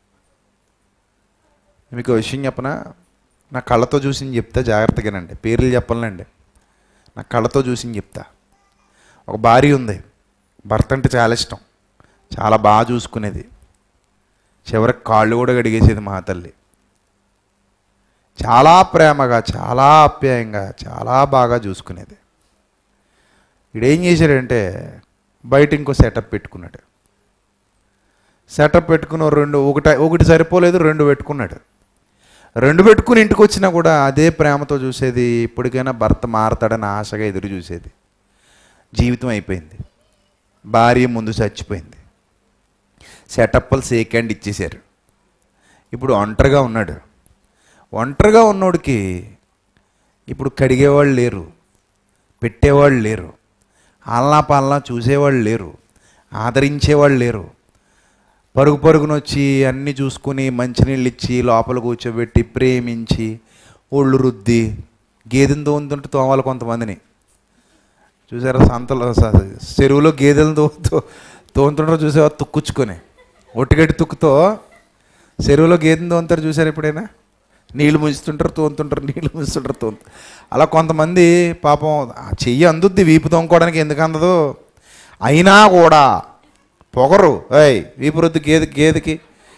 మీకు ఒక విషయం చెప్పనా నా కళ్ళతో చూసి చెప్తా జాగ్రత్తగానండి పేర్లు చెప్పాలండి నా కళ్ళతో చూసి చెప్తా ఒక భార్య ఉంది భర్త అంటే చాలా ఇష్టం చాలా బాగా చూసుకునేది చివరికి కాళ్ళు కూడా గడిగేసేది మా తల్లి చాలా ప్రేమగా చాలా ఆప్యాయంగా చాలా బాగా చూసుకునేది ఈడేం చేశాడంటే బయట ఇంకో సెటప్ పెట్టుకున్నాడు సెటప్ పెట్టుకుని ఓ రెండు ఒకటి ఒకటి సరిపోలేదు రెండు పెట్టుకున్నాడు రెండు పెట్టుకుని ఇంటికి వచ్చినా కూడా అదే ప్రేమతో చూసేది ఇప్పటికైనా భర్త మారతాడని ఆశగా ఎదురు చూసేది జీవితం అయిపోయింది భార్య ముందు చచ్చిపోయింది సెటప్లు సేక్ హ్యాండ్ ఇచ్చేశారు ఇప్పుడు ఒంటరిగా ఉన్నాడు ఒంటరిగా ఉన్నోడికి ఇప్పుడు కడిగేవాళ్ళు లేరు పెట్టేవాళ్ళు లేరు ఆలనా పాలనా చూసేవాళ్ళు లేరు ఆదరించేవాళ్ళు లేరు పరుగు పరుగున వచ్చి అన్నీ చూసుకుని మంచినీళ్ళు ఇచ్చి లోపల కూర్చోబెట్టి ప్రేమించి ఒళ్ళు రుద్ది గేదెని తోముతుంటే తోమాలి కొంతమందిని చూసారా సంతలో స- చెరువులో గేదెలు తో తో- తోముతుంటారు చూసావా తుక్కుచ్చుకొని ఒట్టిగట్టి తుక్కుతో చెరువులో గేదెని తోముతారు చూసారు ఎప్పుడైనా నీళ్లు ముంచుతుంటారు తోముతుంటారు నీళ్లు ముంచుతుంటారు తోము అలా కొంతమంది పాపం ఆ చెయ్యి అందుద్ది వీపు తోముకోవడానికి ఎందుకు అందదు అయినా కూడా పొగరు ఏయ్ వీపు రుద్దు గేదె గేదెకి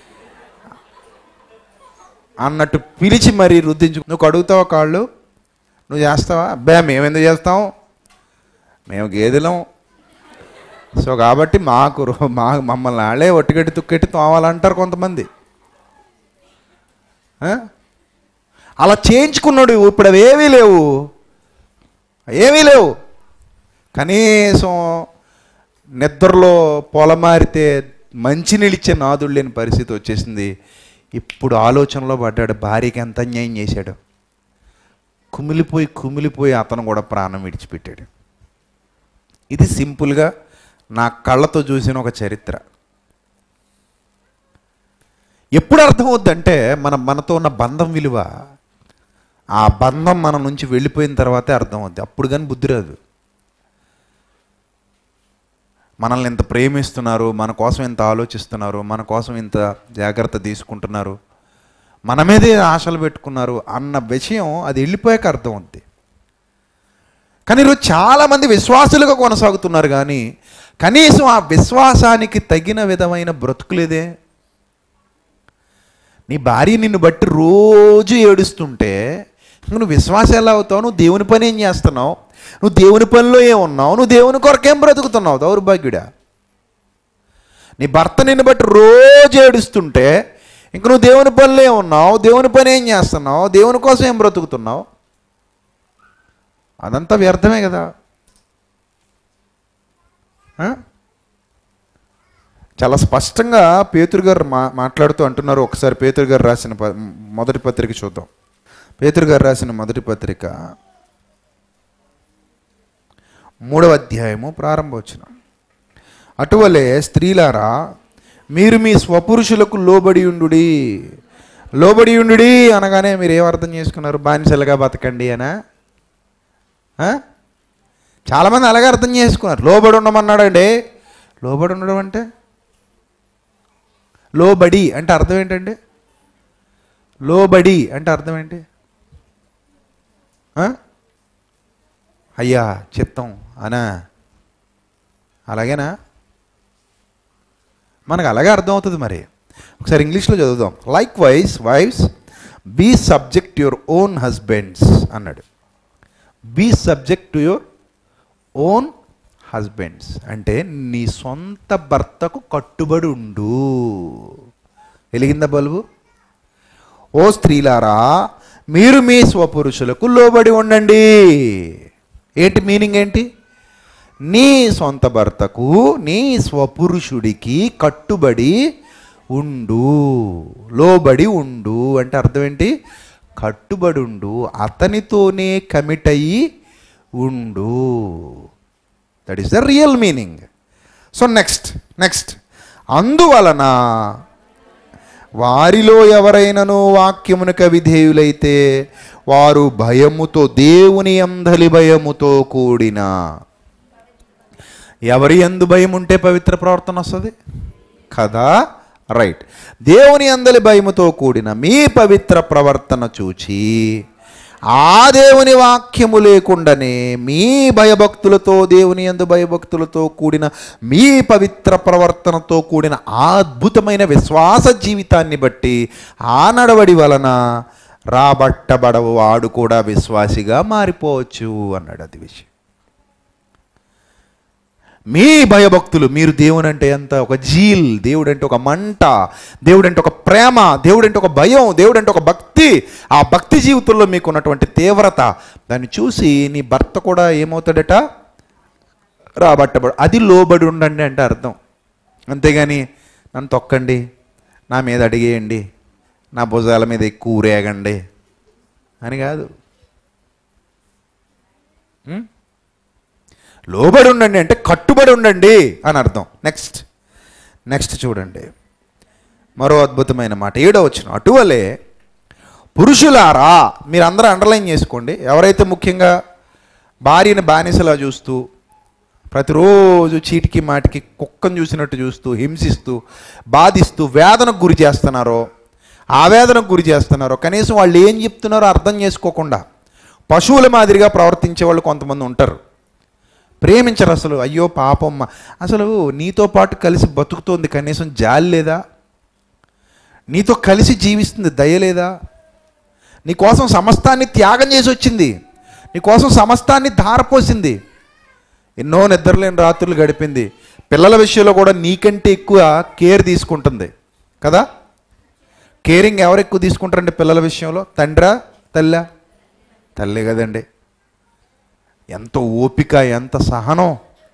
అన్నట్టు పిలిచి మరీ రుద్దించు నువ్వు కడుగుతావా కాళ్ళు నువ్వు చేస్తావా అబ్బా మేము ఎందుకు చేస్తాం మేము గేదెలం సో కాబట్టి మాకు రో- మా మమ్మల్ని వాళ్ళే ఒట్టిగట్టి తుక్కెట్టి తోవాలంటారు కొంతమంది ఆ? అలా చేయించుకున్నాడు ఇప్పుడు అవి ఏమీ లేవు ఏమీ లేవు కనీసం నిద్రలో పొలమారితే మంచి నిలిచే నాదుడు లేని పరిస్థితి వచ్చేసింది ఇప్పుడు ఆలోచనలో పడ్డాడు భార్యకి ఎంత అన్యాయం చేశాడు కుమిలిపోయి కుమిలిపోయి అతను కూడా ప్రాణం విడిచిపెట్టాడు ఇది సింపుల్గా నా కళ్ళతో చూసిన ఒక చరిత్ర ఎప్పుడు అర్థమవుద్దంటే మన మనతో ఉన్న బంధం విలువ ఆ బంధం మన నుంచి వెళ్ళిపోయిన తర్వాతే అర్థమవుద్ది అప్పుడు కానీ బుద్ధి రాదు మనల్ని ఇంత ప్రేమిస్తున్నారు మన కోసం ఇంత ఆలోచిస్తున్నారు మన కోసం ఇంత జాగ్రత్త తీసుకుంటున్నారు మన మీదే ఆశలు పెట్టుకున్నారు అన్న విషయం అది వెళ్ళిపోయాక అర్థం అవుద్ది కానీ ఈరోజు చాలామంది విశ్వాసులుగా కొనసాగుతున్నారు కానీ కనీసం ఆ విశ్వాసానికి తగిన విధమైన బ్రతుకులేదే నీ భార్య నిన్ను బట్టి రోజు ఏడుస్తుంటే ఇంక నువ్వు విశ్వాసం ఎలా అవుతావు నువ్వు దేవుని పని ఏం చేస్తున్నావు నువ్వు దేవుని పనిలో ఏమున్నావు నువ్వు దేవుని కొరకేం బ్రతుకుతున్నావు దౌర్భాగ్యుడా నీ భర్త నిన్ను బట్టి రోజు ఏడుస్తుంటే ఇంక నువ్వు దేవుని పనిలో ఏమున్నావు దేవుని పని ఏం చేస్తున్నావు దేవుని కోసం ఏం బ్రతుకుతున్నావు అదంతా వ్యర్థమే కదా ఆ? చాలా స్పష్టంగా పేతురు గారు మా మాట్లాడుతూ అంటున్నారు ఒకసారి పేతురు గారు రాసిన ప- మొదటి పత్రిక చూద్దాం పేతురు గారు రాసిన మొదటి పత్రిక మూడవ అధ్యాయము ప్రారంభవచన అటువలే స్త్రీలారా మీరు మీ స్వపురుషులకు లోబడి ఉండుడి లోబడి ఉండుడి అనగానే మీరు ఏం అర్థం చేసుకున్నారు బానిసలుగా బతకండి అనా ఆ? చాలామంది అలాగే అర్థం చేసుకున్నారు లోబడి ఉండమన్నాడండి లోబడి ఉండడం అంటే లోబడి అంటే అర్థం ఏంటండి లోబడి అంటే అర్థం ఏంటి ఆ? అయ్యా చిత్తం అనా అలాగేనా మనకు అలాగే అర్థమవుతుంది మరి ఒకసారి ఇంగ్లీష్లో చదువుదాం likewise wives be subject your own husbands అన్నాడు be subject to your own husbands అంటే నీ సొంత భర్తకు కట్టుబడి ఉండు వెలిగిందా బల్బు ఓ స్త్రీలారా మీరు మీ స్వపురుషులకు లోబడి ఉండండి ఏంటి మీనింగ్ ఏంటి నీ సొంత భర్తకు నీ స్వపురుషుడికి కట్టుబడి ఉండు లోబడి ఉండు అంటే అర్థం ఏంటి కట్టుబడి ఉండు అతనితోనే కమిట్ అయ్యి ఉండు that is the real meaning so next next అందువలన వారిలో ఎవరైనను వాక్యమునక విధేయులైతే వారు భయముతో దేవుని అందలి భయముతో కూడిన ఎవరి ఎందు భయం ఉంటే పవిత్ర ప్రవర్తన వస్తుంది కదా రైట్ దేవుని అందలి భయముతో కూడిన మీ పవిత్ర ప్రవర్తన చూచి ఆ దేవుని వాక్యము లేకుండానే మీ భయభక్తులతో దేవుని ఎందు భయభక్తులతో కూడిన మీ పవిత్ర ప్రవర్తనతో కూడిన ఆ అద్భుతమైన విశ్వాస జీవితాన్ని బట్టి ఆ నడవడి వలన రాబట్టబడవు వాడు కూడా విశ్వాసిగా మారిపోవచ్చు అన్నాడు అది విషయం మీ భయభక్తులు మీరు దేవుడు అంటే ఎంత ఒక జీల్ దేవుడు అంటే ఒక మంట దేవుడు అంటే ఒక ప్రేమ దేవుడు అంటే ఒక భయం దేవుడు అంటే ఒక భక్తి ఆ భక్తి జీవితంలో మీకు ఉన్నటువంటి తీవ్రత దాన్ని చూసి నీ భర్త కూడా ఏమవుతాడట రాబట్టబడు అది లోబడి ఉండండి అంటే అర్థం అంతేగాని నన్ను తొక్కండి నా మీద అడిగేయండి నా భుజాల మీద ఎక్కువ ఊరేగండి అని కాదు ఉం? లోబడి ఉండండి అంటే కట్టుబడి ఉండండి అని అర్థం నెక్స్ట్ నెక్స్ట్ చూడండి మరో అద్భుతమైన మాట ఏడో వచ్చిన అటువలే పురుషులారా మీరు అందరూ అండర్లైన్ చేసుకోండి ఎవరైతే ముఖ్యంగా భార్యని బానిసలా చూస్తూ ప్రతిరోజు చీటికి మాటికి కుక్కను చూసినట్టు చూస్తూ హింసిస్తూ బాధిస్తూ వేదనకు గురి చేస్తున్నారో ఆవేదనకు గురి చేస్తున్నారో కనీసం వాళ్ళు ఏం చెప్తున్నారో అర్థం చేసుకోకుండా పశువుల మాదిరిగా ప్రవర్తించే వాళ్ళు కొంతమంది ఉంటారు ప్రేమించరు అసలు అయ్యో పాపమ్మ అసలు నీతో పాటు కలిసి బతుకుతోంది కనీసం జాలి లేదా నీతో కలిసి జీవిస్తుంది దయ లేదా నీకోసం సమస్తాన్ని త్యాగం చేసి వచ్చింది నీకోసం సమస్తాన్ని ధారపోసింది ఎన్నో నిద్రలేని రాత్రులు గడిపింది పిల్లల విషయంలో కూడా నీకంటే ఎక్కువ కేర్ తీసుకుంటుంది కదా కేరింగ్ ఎవరు ఎక్కువ తీసుకుంటారండి పిల్లల విషయంలో తండ్రా తల్లా తల్లే కదండి ఎంత ఓపిక ఎంత సహనం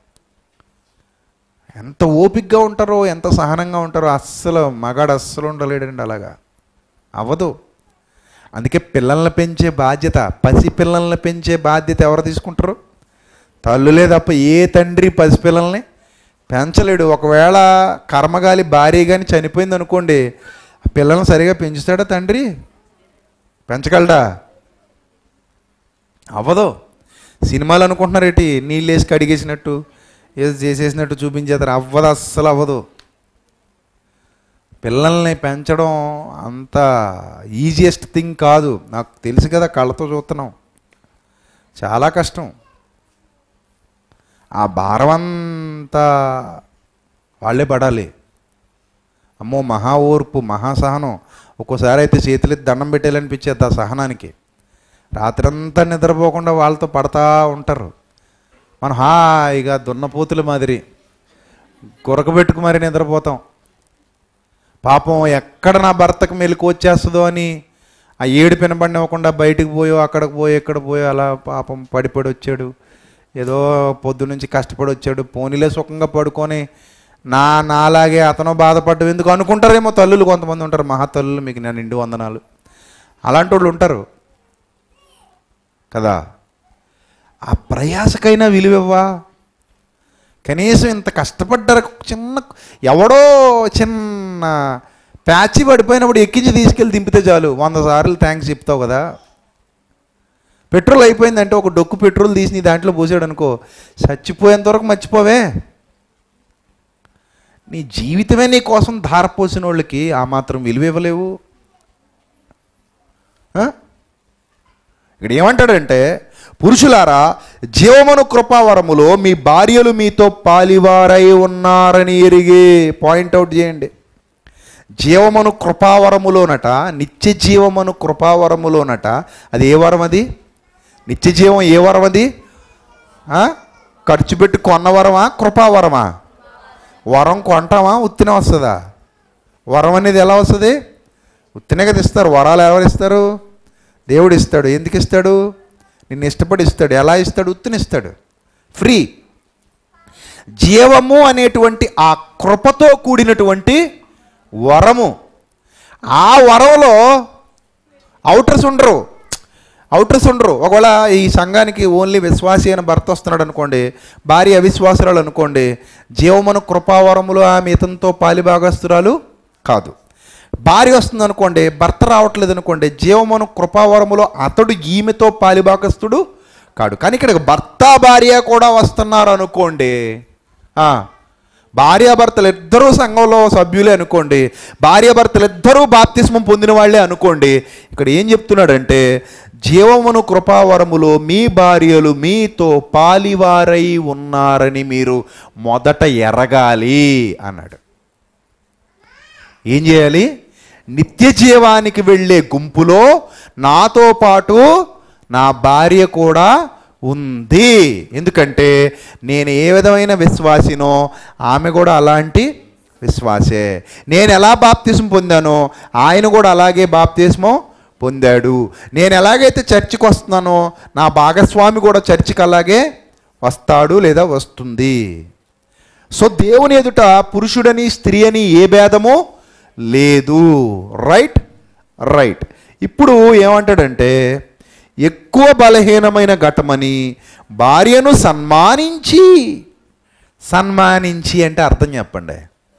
ఎంత ఓపికగా ఉంటారో ఎంత సహనంగా ఉంటారో అస్సలు మగాడు అస్సలు ఉండలేడండి అలాగా అవ్వదు అందుకే పిల్లల్ని పెంచే బాధ్యత పసి పిల్లల్ని పెంచే బాధ్యత ఎవరు తీసుకుంటారు తల్లులే తప్ప ఏ తండ్రి పసిపిల్లల్ని పెంచలేడు ఒకవేళ కర్మగాలి భార్య కానీ చనిపోయింది అనుకోండి ఆ పిల్లల్ని సరిగా పెంచుతాడా తండ్రి పెంచగలడా అవ్వదు సినిమాలు అనుకుంటున్నారు ఏంటి నీళ్ళు వేసి కడిగేసినట్టు ఏదో చేసేసినట్టు చూపించేస్తారు అవ్వదు అస్సలు అవ్వదు పిల్లల్ని పెంచడం అంత ఈజియెస్ట్ థింగ్ కాదు నాకు తెలుసు కదా కళ్ళతో చూస్తున్నాం చాలా కష్టం ఆ భారం అంతా వాళ్ళే పడాలి అమ్మో మహా ఓర్పు మహాసహనం ఒక్కోసారి అయితే చేతులెత్తి దండం పెట్టాలనిపించేది ఆ సహనానికి రాత్రంతా నిద్రపోకుండా వాళ్ళతో పడతా ఉంటారు మనం హాయిగా దున్నపోతుల మాదిరి గురకబెట్టుకు మరి నిద్రపోతాం పాపం ఎక్కడ నా భర్తకు మెలకు వచ్చేస్తుందో అని ఆ ఏడు పినబడినివ్వకుండా బయటికి పోయో అక్కడికి పోయో ఇక్కడ పోయో అలా పాపం పడిపడి వచ్చాడు ఏదో పొద్దు నుంచి కష్టపడి వచ్చాడు పోనీలే సుఖంగా పడుకొని నా నాలాగే అతను బాధపడ్డం ఎందుకు అనుకుంటారేమో తల్లులు కొంతమంది ఉంటారు మహా తల్లులు మీకు నేను నిండు వందనాలు అలాంటి వాళ్ళు ఉంటారు కదా ఆ ప్రయాసకైనా విలువవ్వా కనీసం ఇంత కష్టపడ్డారు చిన్న ఎవడో చిన్న ప్యాచి పడిపోయినప్పుడు ఎక్కించి తీసుకెళ్ళి దింపితే చాలు వంద సార్లు థ్యాంక్స్ చెప్తావు కదా పెట్రోల్ అయిపోయిందంటే ఒక డొక్కు పెట్రోల్ తీసి నీ దాంట్లో పోసాడు అనుకో చచ్చిపోయేంత వరకు మర్చిపోవే నీ జీవితమే నీ కోసం ధారపోసిన వాళ్ళకి ఆ మాత్రం విలువ ఇవ్వలేవు ఆ? ఇక్కడ ఏమంటాడంటే పురుషులారా జీవమను కృపావరములో మీ భార్యలు మీతో పాలివారై ఉన్నారని ఎరిగి పాయింట్అవుట్ చేయండి జీవమను కృపావరములోనట నిత్య జీవమను కృపావరములోనట అది ఏ వరం అది నిత్య జీవం ఏ వరం అది ఆ? ఖర్చు పెట్టి కొన్న వరమా కృపావరమా వరం కొంటామా ఉత్తిన వస్తుందా వరం అనేది ఎలా వస్తుంది ఉత్తినే కదా ఇస్తారు వరాలు ఎవరు ఇస్తారు దేవుడు ఇస్తాడు ఎందుకు ఇస్తాడు నిన్ను ఇష్టపడి ఇస్తాడు ఎలా ఇస్తాడు ఉత్తినిస్తాడు ఫ్రీ జీవము అనేటువంటి ఆ కృపతో కూడినటువంటి వరము ఆ వరంలో అవుటర్స్ ఉండరు అవుటర్స్ ఉండరు ఒకవేళ ఈ సంఘానికి ఓన్లీ విశ్వాసి అయిన భర్త వస్తున్నాడు అనుకోండి భార్య అవిశ్వాసురాలు అనుకోండి జీవమును కృపావరములు ఆమె ఇతనితో పాలిభాగస్తురాలు కాదు భార్య వస్తుంది అనుకోండి భర్త రావట్లేదు అనుకోండి జీవమును కృపావరములో అతడు ఈమెతో పాలిభాగస్తుడు కాడు కానీ ఇక్కడ భర్త భార్య కూడా వస్తున్నారు అనుకోండి ఆ, భార్యాభర్తలు ఇద్దరూ సంఘంలో సభ్యులే అనుకోండి భార్యాభర్తలు ఇద్దరూ బాప్తిస్మం పొందిన వాళ్ళే అనుకోండి ఇక్కడ ఏం చెప్తున్నాడంటే జీవమును కృపావరములో మీ భార్యలు మీతో పాలివారై ఉన్నారని మీరు మొదట ఎరగాలి అన్నాడు ఏం చేయాలి నిత్య జీవానికి వెళ్ళే గుంపులో నాతో పాటు నా భార్య కూడా ఉంది ఎందుకంటే నేను ఏ విధమైన విశ్వాసినో ఆమె కూడా అలాంటి విశ్వాసే నేను ఎలా బాప్తిసం పొందానో ఆయన కూడా అలాగే బాప్తిస్మం పొందాడు నేను ఎలాగైతే చర్చికి వస్తున్నానో నా భాగస్వామి కూడా చర్చికి అలాగే వస్తాడు లేదా వస్తుంది సో దేవుని ఎదుట పురుషుడని స్త్రీ అని ఏ భేదము లేదు రైట్ రైట్ ఇప్పుడు ఏమంటాడంటే ఎక్కువ బలహీనమైన ఘటమని భార్యను సన్మానించి సన్మానించి అంటే అర్థం చెప్పండి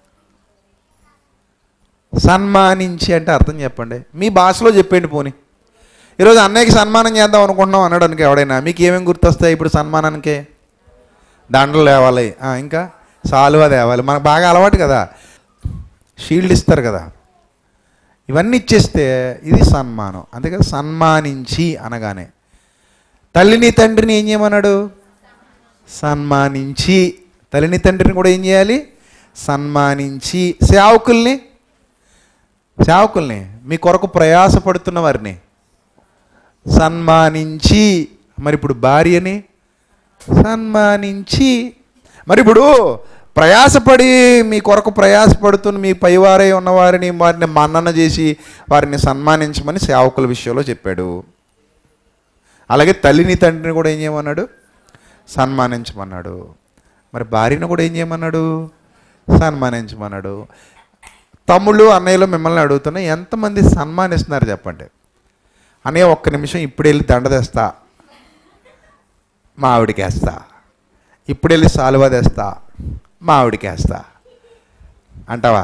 సన్మానించి అంటే అర్థం చెప్పండి మీ భాషలో చెప్పండి పోని ఈరోజు అన్నయ్యకి సన్మానం చేద్దాం అనుకుంటున్నాం అనడానికి ఎవడైనా మీకు ఏమేమి గుర్తొస్తాయి ఇప్పుడు సన్మానానికి దండలు తేవాలి ఆ, ఇంకా సాలువా తేవాలి మనకు బాగా అలవాటు కదా షీల్డ్ ఇస్తారు కదా ఇవన్నీ ఇచ్చేస్తే ఇది సన్మానం అంతే కదా సన్మానించి అనగానే తల్లిని తండ్రిని ఏం చేయమన్నాడు సన్మానించి తల్లిని తండ్రిని కూడా ఏం చేయాలి సన్మానించి సేవకుల్ని సేవకుల్ని మీ కొరకు ప్రయాసపడుతున్న వారిని సన్మానించి మరి ఇప్పుడు భార్యని సన్మానించి మరి ఇప్పుడు ప్రయాసపడి మీ కొరకు ప్రయాసపడుతున్న మీ పైవారై ఉన్నవారిని వారిని మన్నన చేసి వారిని సన్మానించమని సేవకుల విషయంలో చెప్పాడు అలాగే తల్లిని తండ్రిని కూడా ఏం చేయమన్నాడు సన్మానించమన్నాడు మరి భార్యను కూడా ఏం చేయమన్నాడు సన్మానించమన్నాడు తమ్ముళ్ళు అన్నయ్యలు మిమ్మల్ని అడుగుతున్నా ఎంతమంది సన్మానిస్తున్నారు చెప్పండి అన్నయ్య ఒక్క నిమిషం ఇప్పుడు వెళ్ళి దండ తెస్తా మా ఆవిడకి వేస్తా ఇప్పుడు వెళ్ళి సాలువా తెస్తా మా ఆవిడకి వేస్తా అంటావా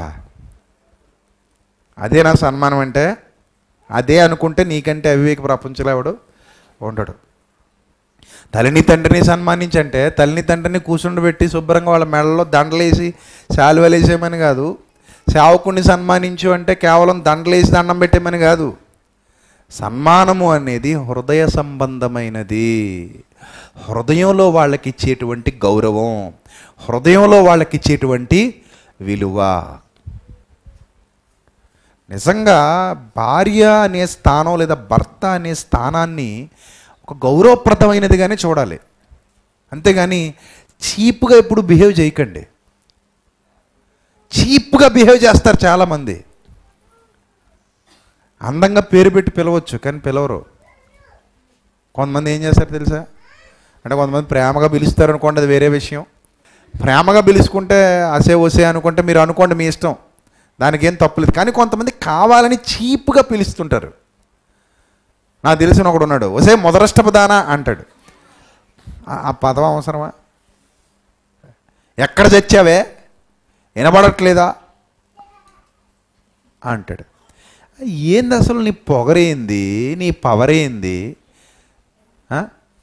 అదే నా సన్మానం అంటే అదే అనుకుంటే నీకంటే అవివేక ప్రపంచంలో ఎవడు ఉండడు తల్లిని తండ్రిని సన్మానించంటే తల్లిని తండ్రిని కూర్చుండబెట్టి శుభ్రంగా వాళ్ళ మెడలో దండలేసి శాలువలు వేసేయమని కాదు సేవకుడిని సన్మానించు అంటే కేవలం దండలేసి దండం పెట్టేమని కాదు సన్మానము అనేది హృదయ సంబంధమైనది హృదయంలో వాళ్ళకి ఇచ్చేటువంటి గౌరవం హృదయంలో వాళ్ళకి ఇచ్చేటువంటి విలువ నిజంగా భార్య అనే స్థానం లేదా భర్త అనే స్థానాన్ని ఒక గౌరవప్రదమైనదిగానే చూడాలి అంతేగాని చీప్గా ఎప్పుడు బిహేవ్ చేయకండి చీప్గా బిహేవ్ చేస్తారు చాలామంది అందంగా పేరు పెట్టి పిలవచ్చు కానీ పిలవరు కొంతమంది ఏం చేస్తారు తెలుసా అంటే కొంతమంది ప్రేమగా పిలుస్తారు అనుకోండి అది వేరే విషయం ప్రేమగా పిలుచుకుంటే అసే ఒసే అనుకుంటే మీరు అనుకోండి మీ ఇష్టం దానికి ఏం తప్పులేదు కానీ కొంతమంది కావాలని చీప్గా పిలుస్తుంటారు నాకు తెలిసిన ఒకడు ఉన్నాడు ఒసే మొదరష్టపదానా అంటాడు ఆ- ఆ పదం అవసరమా ఎక్కడ చచ్చావే వినబడట్లేదా అంటాడు ఏంది అసలు నీ పొగరేంది నీ పవరేంది ఆ?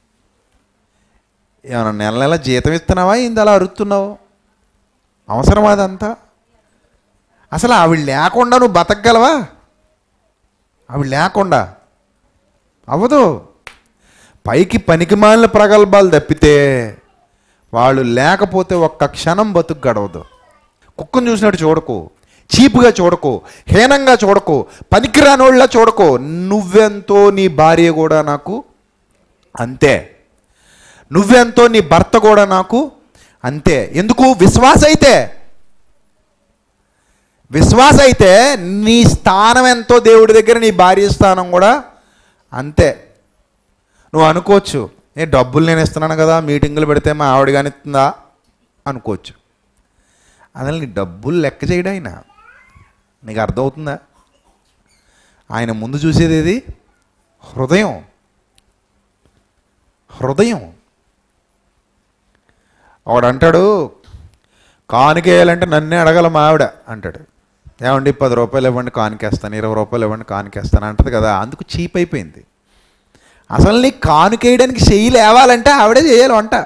ఏమన్నా నెల నెల జీతం ఇస్తున్నావా ఏంది అలా అరుస్తున్నావు అవసరమా అదంతా అసలు ఆవిడ లేకుండా నువ్వు బతకగలవా ఆవిడ లేకుండా అవ్వదు పైకి పనికిమాలిన ప్రగల్భాలు తప్పితే వాళ్ళు లేకపోతే ఒక్క క్షణం బతుకు గడవదు కుక్కను చూసినట్టు చూడకు చీపుగా చూడకు హీనంగా చూడకు పనికిరానోళ్ళ చూడకు నువ్వెంతో నీ భార్య కూడా నాకు అంతే నువ్వెంతో నీ భర్త కూడా నాకు అంతే ఎందుకు విశ్వాస అయితే విశ్వాస అయితే నీ స్థానం ఎంతో దేవుడి దగ్గర నీ భార్య స్థానం కూడా అంతే నువ్వు అనుకోవచ్చు ఏ డబ్బులు నేను ఇస్తున్నాను కదా మీటింగులు పెడితే మా ఆవిడ కానిస్తుందా అనుకోవచ్చు అసలు నీ డబ్బులు లెక్క చేయడం ఆయన నీకు అర్థమవుతుందా ఆయన ముందు చూసేది ఏది హృదయం హృదయం ఒకడు అంటాడు కానుకేయాలంటే నన్నే అడగల మా ఆవిడ అంటాడు ఏమండి పది రూపాయలు ఇవ్వండి కానుకేస్తాను ఇరవై రూపాయలు ఇవ్వండి కానుకేస్తాను అంటది కదా అందుకు చీప్ అయిపోయింది అసలు నీకు కానుకేయడానికి చెయ్యి లేవాలంటే ఆవిడే చేయాలి వంట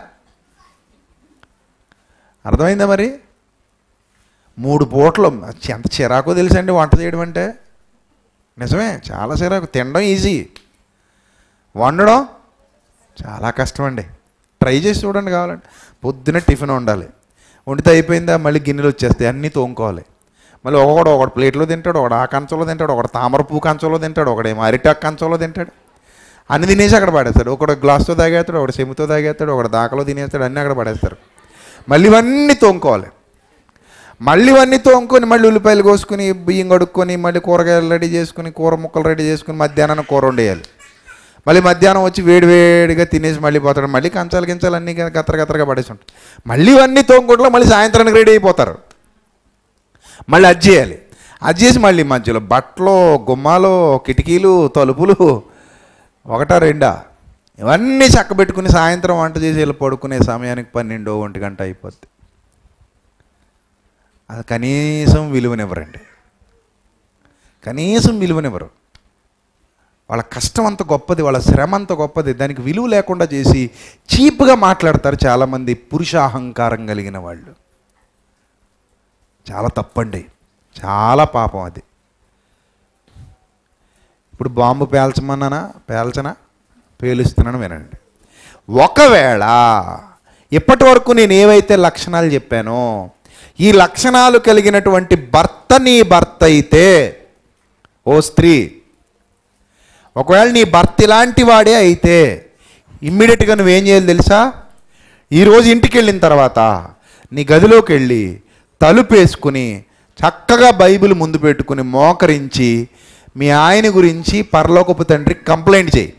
అర్థమైందా మరి మూడు పూటలు ఎంత చిరాకో తెలుసండి వంట చేయడం అంటే నిజమే చాలా చిరాకు తినడం ఈజీ వండడం చాలా కష్టం అండి ట్రై చేసి చూడండి కావాలంటే పొద్దున టిఫిన్ వండాలి వండితే అయిపోయిందా మళ్ళీ గిన్నెలు వచ్చేస్తాయి అన్నీ తోముకోవాలి మళ్ళీ ఒకడు ఒకడు ప్లేట్లో తింటాడు ఒకడు ఆ కంచంలో తింటాడు ఒకడు తామర పువ్వు కంచంలో తింటాడు ఒకడేమో అరిటాక్ కంచంలో తింటాడు అన్ని తినేసి అక్కడ పడేస్తాడు ఒకడు గ్లాస్తో తాగేస్తాడు ఒకడు చెమితో తాగేస్తాడు ఒకడు దాకలో తినేస్తాడు అన్నీ అక్కడ పడేస్తారు మళ్ళీ ఇవన్నీ తోముకోవాలి మళ్ళీ ఇవన్నీ తోముకొని మళ్ళీ ఉల్లిపాయలు కోసుకుని బియ్యం కడుక్కొని మళ్ళీ కూరగాయలు రెడీ చేసుకుని కూర ముక్కలు రెడీ చేసుకుని మధ్యాహ్నం కూర వండేయాలి మళ్ళీ మధ్యాహ్నం వచ్చి వేడి వేడిగా తినేసి మళ్ళీ పోతాడు మళ్ళీ కంచాలు గించాలు అన్నీ గత్తర గత్తరగా పడేసి ఉంటాయి మళ్ళీ ఇవన్నీ తోముకుంటూ మళ్ళీ సాయంత్రానికి రెడీ అయిపోతారు మళ్ళీ అది చేయాలి అది చేసి మళ్ళీ మధ్యలో బట్టలు గుమ్మాలు కిటికీలు తలుపులు ఒకటా రెండా ఇవన్నీ చక్కబెట్టుకుని సాయంత్రం వంట చేసి వెళ్ళి పడుకునే సమయానికి పన్నెండో ఒంటి గంట అయిపోద్ది అది కనీసం విలువనివ్వరండి కనీసం విలువనివ్వరు వాళ్ళ కష్టం అంత గొప్పది వాళ్ళ శ్రమ అంత గొప్పది దానికి విలువ లేకుండా చేసి చీప్గా మాట్లాడతారు చాలామంది పురుష అహంకారం కలిగిన వాళ్ళు చాలా తప్పండి చాలా పాపం అది ఇప్పుడు బాంబు పేల్చమన్నానా పేల్చనా పేలుస్తున్నాను వినండి ఒకవేళ ఇప్పటి వరకు నేను ఏవైతే లక్షణాలు చెప్పానో ఈ లక్షణాలు కలిగినటువంటి భర్త నీ భర్త అయితే ఓ స్త్రీ ఒకవేళ నీ భర్త ఇలాంటి వాడే అయితే ఇమ్మీడియట్గా నువ్వేం చేయాలి తెలుసా ఈరోజు ఇంటికి వెళ్ళిన తర్వాత నీ గదిలోకి వెళ్ళి తలుపేసుకుని చక్కగా బైబిల్ ముందు పెట్టుకుని మోకరించి మీ ఆయన గురించి పరలోకపు తండ్రికి కంప్లైంట్ చేయి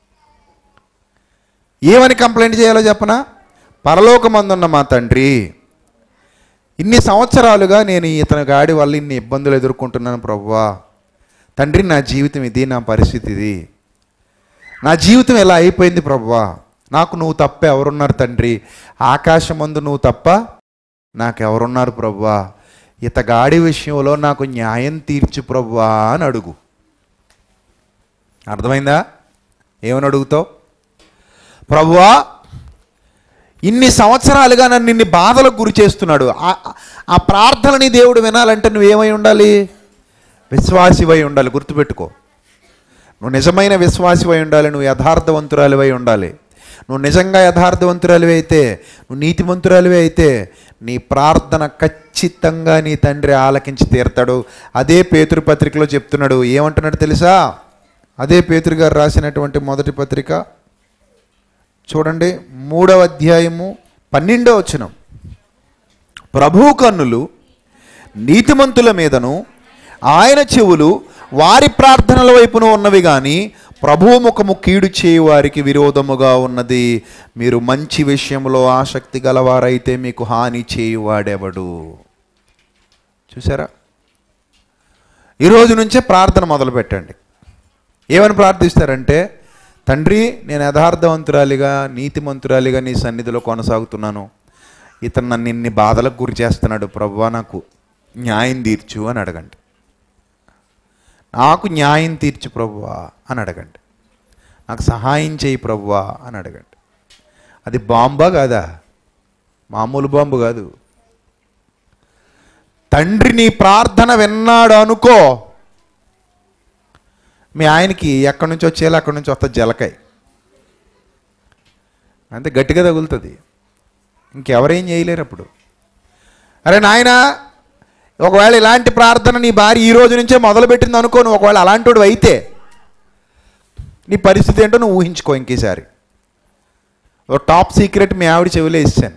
ఏమని కంప్లైంట్ చేయాలో చెప్పనా పరలోకమందున్న మా తండ్రి ఇన్ని సంవత్సరాలుగా నేను ఇతని గాడి వల్ల ఇన్ని ఇబ్బందులు ఎదుర్కొంటున్నాను ప్రభువా తండ్రి నా జీవితం ఇది నా పరిస్థితి ఇది నా జీవితం ఎలా అయిపోయింది ప్రభువా నాకు నువ్వు తప్ప ఎవరున్నారు తండ్రి ఆకాశమందు నువ్వు తప్ప నాకెవరున్నారు ప్రభువా ఇతగాడి విషయంలో నాకు న్యాయం తీర్చు ప్రభువా అని అడుగు అర్థమైందా ఏమని అడుగుతావు ప్రభువా ఇన్ని సంవత్సరాలుగా నన్ను ఇన్ని బాధలకు గురి చేస్తున్నాడు ఆ- ఆ ప్రార్థనని దేవుడు వినాలంటే నువ్వేమై ఉండాలి విశ్వాసివై ఉండాలి గుర్తుపెట్టుకో నువ్వు నిజమైన విశ్వాసివై ఉండాలి నువ్వు యథార్థవంతురాలివై ఉండాలి నువ్వు నిజంగా యథార్థవంతురాలివి అయితే నువ్వు నీతివంతురాలివి అయితే నీ ప్రార్థన ఖచ్చితంగా నీ తండ్రి ఆలకించి తీరతాడు అదే పేతురు పత్రికలో చెప్తున్నాడు ఏమంటున్నాడు తెలుసా అదే పేతురు గారు రాసినటువంటి మొదటి పత్రిక చూడండి మూడవ అధ్యాయము పన్నెండవ వచనం ప్రభు కన్నులు నీతిమంతుల మీదను ఆయన చెవులు వారి ప్రార్థనల వైపున ఉన్నవి కానీ ప్రభు ముఖము కీడు చేయు వారికి విరోధముగా ఉన్నది మీరు మంచి విషయంలో ఆసక్తి గలవారైతే మీకు హాని చేయువాడెవడు చూసారా ఈరోజు నుంచే ప్రార్థన మొదలు పెట్టండి ఏమని ప్రార్థిస్తారంటే తండ్రి నేను యథార్థవంతురాలిగా నీతిమంతురాలిగా నీ సన్నిధిలో కొనసాగుతున్నాను ఇతను నన్ను ఇన్ని బాధలకు గురి చేస్తున్నాడు ప్రభువా నాకు న్యాయం తీర్చు అని అడగండి నాకు న్యాయం తీర్చు ప్రభువా అని అడగండి నాకు సహాయం చేయి ప్రభువా అని అడగండి అది బాంబా కాదా మామూలు బాంబు కాదు తండ్రి నీ ప్రార్థన విన్నాడు అనుకో మీ ఆయనకి ఎక్కడి నుంచి వచ్చేయాలి అక్కడి నుంచి వస్తుంది జలకాయ అంతే గట్టిగా తగులుతుంది ఇంకెవరేం చేయలేరు అప్పుడు అరే నాయనా ఒకవేళ ఇలాంటి ప్రార్థన నీ భార్య ఈ రోజు నుంచే మొదలుపెట్టింది అనుకో నువ్వు ఒకవేళ అలాంటి అయితే నీ పరిస్థితి ఏంటో నువ్వు ఊహించుకో ఇంకేసారి ఓ టాప్ సీక్రెట్ మీ ఆవిడ చెవిలో ఇస్తాను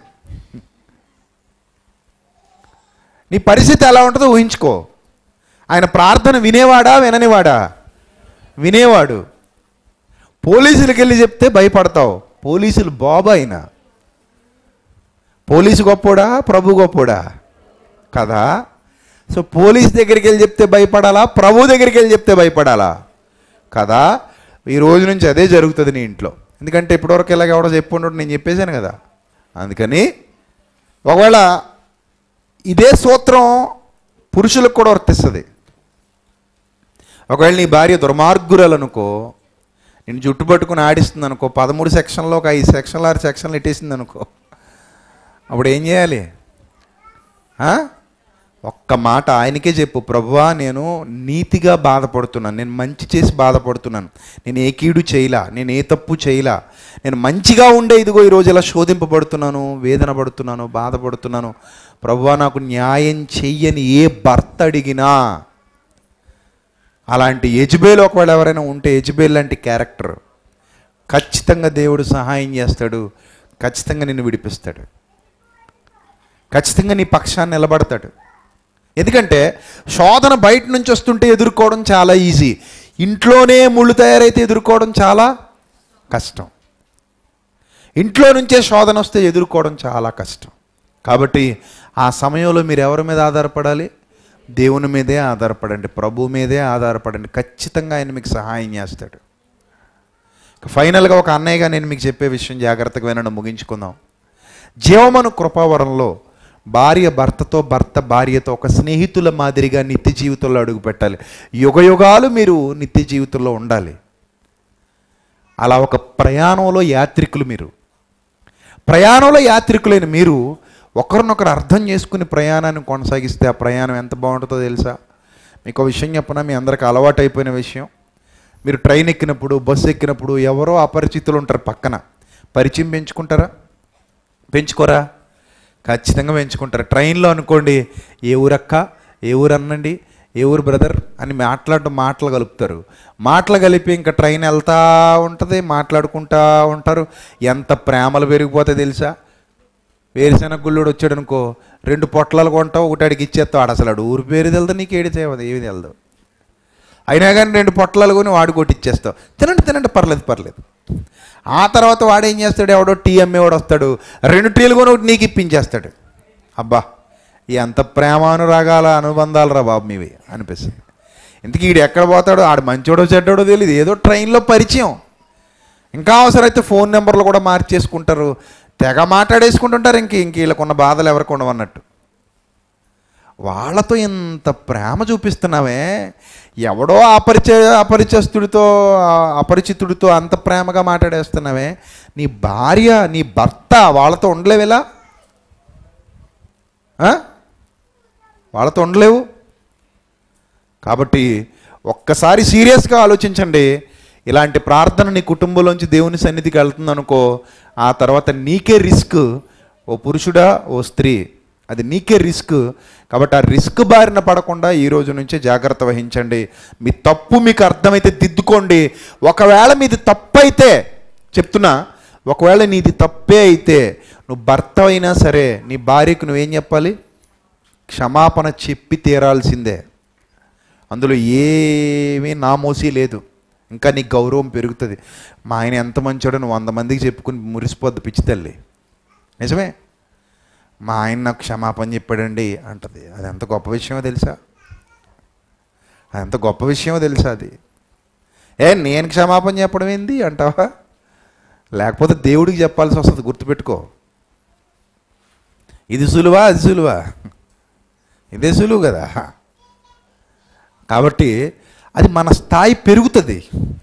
నీ పరిస్థితి ఎలా ఉంటుందో ఊహించుకో ఆయన ప్రార్థన వినేవాడా విననివాడా వినేవాడు పోలీసులకు వెళ్ళి చెప్తే భయపడతావు పోలీసులు బాబు అయినా పోలీసు గొప్పోడా ప్రభు గొప్పోడా కదా సో పోలీస్ దగ్గరికి వెళ్ళి చెప్తే భయపడాలా ప్రభు దగ్గరికి వెళ్ళి చెప్తే భయపడాలా కదా ఈ రోజు నుంచి అదే జరుగుతుంది నీ ఇంట్లో ఎందుకంటే ఇప్పటివరకు ఇలాగ ఎవడో చెప్పుకుంటుంటే నేను చెప్పేశాను కదా అందుకని ఒకవేళ ఇదే సూత్రం పురుషులకు కూడా వర్తిస్తుంది ఒకవేళ నీ భార్య దుర్మార్గురాలు అనుకో నేను జుట్టు పట్టుకుని ఆడిస్తుంది అనుకో పదమూడు సెక్షన్లో ఒక ఐదు సెక్షన్లు ఆరు సెక్షన్లు ఇట్టేసింది అనుకో అప్పుడు ఏం చేయాలి ఆ? ఒక్క మాట ఆయనకే చెప్పు ప్రభువా నేను నీతిగా బాధపడుతున్నాను నేను మంచి చేసి బాధపడుతున్నాను నేను ఏ కీడు చేయలా నేను ఏ తప్పు చేయలా నేను మంచిగా ఉండే ఇదిగో ఈరోజు ఇలా శోధింపబడుతున్నాను వేదన పడుతున్నాను బాధపడుతున్నాను ప్రభువా నాకు న్యాయం చెయ్యని ఏ భర్త అడిగినా అలాంటి యజ్బేల్ ఒకవేళ ఎవరైనా ఉంటే యజ్బేల్ లాంటి క్యారెక్టర్ ఖచ్చితంగా దేవుడు సహాయం చేస్తాడు ఖచ్చితంగా నిన్ను విడిపిస్తాడు ఖచ్చితంగా నీ పక్షాన్ని నిలబడతాడు ఎందుకంటే శోధన బయట నుంచి వస్తుంటే ఎదుర్కోవడం చాలా ఈజీ ఇంట్లోనే ముళ్ళు తయారైతే ఎదుర్కోవడం చాలా కష్టం ఇంట్లో నుంచే శోధన వస్తే ఎదుర్కోవడం చాలా కష్టం కాబట్టి ఆ సమయంలో మీరు ఎవరి మీద ఆధారపడాలి దేవుని మీదే ఆధారపడండి ప్రభు మీదే ఆధారపడండి ఖచ్చితంగా ఆయన మీకు సహాయం చేస్తాడు ఇక ఫైనల్గా ఒక అన్నయ్యగా నేను మీకు చెప్పే విషయం జాగ్రత్తగా వినడం ముగించుకుందాం జీవమను కృపావరంలో భార్య భర్తతో భర్త భార్యతో ఒక స్నేహితుల మాదిరిగా నిత్య జీవితంలో అడుగు పెట్టాలి యుగ యుగాలు మీరు నిత్య జీవితంలో ఉండాలి అలా ఒక ప్రయాణంలో యాత్రికులు మీరు ప్రయాణంలో యాత్రికులైన మీరు ఒకరినొకరు అర్థం చేసుకుని ప్రయాణాన్ని కొనసాగిస్తే ఆ ప్రయాణం ఎంత బాగుంటుందో తెలుసా మీకు ఒక విషయం చెప్పనా మీ అందరికి అలవాటు అయిపోయిన విషయం మీరు ట్రైన్ ఎక్కినప్పుడు బస్సు ఎక్కినప్పుడు ఎవరో అపరిచితులు ఉంటారు పక్కన పరిచయం పెంచుకుంటారా పెంచుకోరా ఖచ్చితంగా పెంచుకుంటారు ట్రైన్లో అనుకోండి ఏ ఊరక్క ఏ ఊరు అన్నండి ఏ ఊరు బ్రదర్ అని మాట్లాడడం మాటలు కలుపుతారు మాటలు కలిపి ఇంకా ట్రైన్ వెళ్తా ఉంటుంది మాట్లాడుకుంటా ఉంటారు ఎంత ప్రేమలు పెరిగిపోతాయి తెలుసా వేరుశెనగ గుళ్ళోడు వచ్చాడు అనుకో రెండు పొట్లాలు కొంటావు ఒకటి అడిగి ఇచ్చేస్తావు ఆడు అసలు ఆడు ఊరి పేరు తెలదు నీకు ఏడి చేయదు ఏమి తెలదు అయినా కానీ రెండు పొట్లాలు కొని వాడు కొట్టి ఇచ్చేస్తావు తినండి తినండి పర్లేదు పర్లేదు ఆ తర్వాత వాడు ఏం చేస్తాడు ఎవడో టీ అమ్మేవాడు వస్తాడు రెండు టీలు కొని ఒకటి నీకు ఇప్పించేస్తాడు అబ్బా ఎంత ప్రేమానురాగాల అనుబంధాలు రా బాబు మీవి అనిపిస్తుంది ఇంతకీ ఈడు ఎక్కడ పోతాడో ఆడు మంచోడో చెడ్డోడో తెలియదు ఏదో ట్రైన్లో పరిచయం ఇంకా అవసరమైతే ఫోన్ నెంబర్లు కూడా మార్చేసుకుంటారు తెగ మాట్లాడేసుకుంటుంటారు ఇంక ఇంక వీళ్ళకున్న బాధలు ఎవరికి ఉండవన్నట్టు వాళ్ళతో ఇంత ప్రేమ చూపిస్తున్నావే ఎవడో అపరిచయ అపరిచస్తుడితో ఆ- అపరిచితుడితో అంత ప్రేమగా మాట్లాడేస్తున్నావే నీ భార్య నీ భర్త వాళ్ళతో ఉండలేవేలా ఆ? వాళ్ళతో ఉండలేవు కాబట్టి ఒక్కసారి సీరియస్గా ఆలోచించండి ఇలాంటి ప్రార్థన నీ కుటుంబంలోంచి దేవుని సన్నిధికి వెళ్తుంది అనుకో ఆ తర్వాత నీకే రిస్క్ ఓ పురుషుడా ఓ స్త్రీ అది నీకే రిస్క్ కాబట్టి ఆ రిస్క్ బారిన పడకుండా ఈ రోజు నుంచే జాగ్రత్త వహించండి మీ తప్పు మీకు అర్థమైతే దిద్దుకోండి ఒకవేళ మీది తప్పు అయితే చెప్తున్నా ఒకవేళ నీది తప్పే అయితే నువ్వు భర్త అయినా సరే నీ భార్యకు నువ్వేం చెప్పాలి క్షమాపణ చెప్పి తీరాల్సిందే అందులో ఏమీ నామోసి లేదు ఇంకా నీకు గౌరవం పెరుగుతుంది మా ఆయన ఎంత మంచోడో నువ్వు వంద మందికి చెప్పుకుని మురిసిపోద్ది పిచ్చి తల్లి నిజమే మా ఆయన నాకు క్షమాపణ చెప్పాడండి అంటది అది ఎంత గొప్ప విషయమో తెలుసా అది ఎంత గొప్ప విషయమో తెలుసా అది ఏ నేను క్షమాపణ చెప్పడం ఏంది అంటావా లేకపోతే దేవుడికి చెప్పాల్సి వస్తుంది గుర్తుపెట్టుకో ఇది సులువా అది సులువా ఇదే సులువు కదా కాబట్టి అది మన స్థాయి పెరుగుతుంది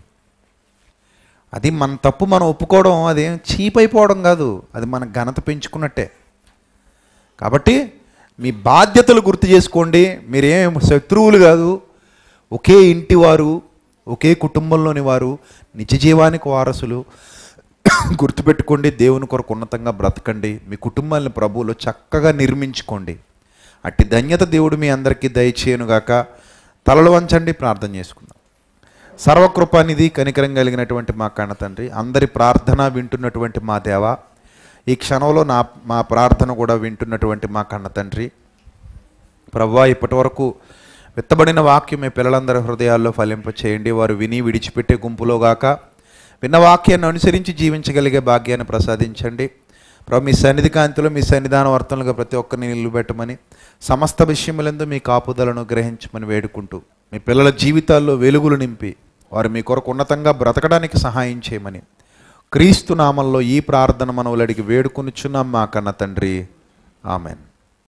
అది మన తప్పు మనం ఒప్పుకోవడం అదేం చీప్ అయిపోవడం కాదు అది మన ఘనత పెంచుకున్నట్టే కాబట్టి మీ బాధ్యతలు గుర్తు చేసుకోండి మీరేం శత్రువులు కాదు ఒకే ఇంటి వారు ఒకే కుటుంబంలోని వారు నిజ జీవానికి వారసులు గుర్తుపెట్టుకోండి దేవుని కొరకు ఉన్నతంగా బ్రతకండి మీ కుటుంబాలను ప్రభువులో చక్కగా నిర్మించుకోండి అట్టి ధన్యత దేవుడు మీ అందరికీ దయచేయనుగాక తలలు వంచండి ప్రార్థన చేసుకుందాం సర్వకృపానిధి కనికరం కలిగినటువంటి మా కన్న తండ్రి అందరి ప్రార్థన వింటున్నటువంటి మా దేవ ఈ క్షణంలో నా మా ప్రార్థన కూడా వింటున్నటువంటి మా కన్న తండ్రి ప్రవ్వా ఇప్పటి వరకు విత్తబడిన వాక్యం మీ పిల్లలందరి హృదయాల్లో ఫలింప చేయండి వారు విని విడిచిపెట్టే గుంపులో గాక విన్న వాక్యాన్ని అనుసరించి జీవించగలిగే భాగ్యాన్ని ప్రసాదించండి ప్రభు మీ సన్నిధి కాంతిలో మీ సన్నిధాన వర్తనలుగా ప్రతి ఒక్కరిని నిలబెట్టమని సమస్త విషయములందు మీ కాపుదలను గ్రహించమని వేడుకుంటూ మీ పిల్లల జీవితాల్లో వెలుగులు నింపి వారు మీ కొరకు ఉన్నతంగా బ్రతకడానికి సహాయం చేయమని క్రీస్తు నామంలో ఈ ప్రార్థన మనవులడికి వేడుకొనిచున్నాం మా కన్న తండ్రి ఆమెన్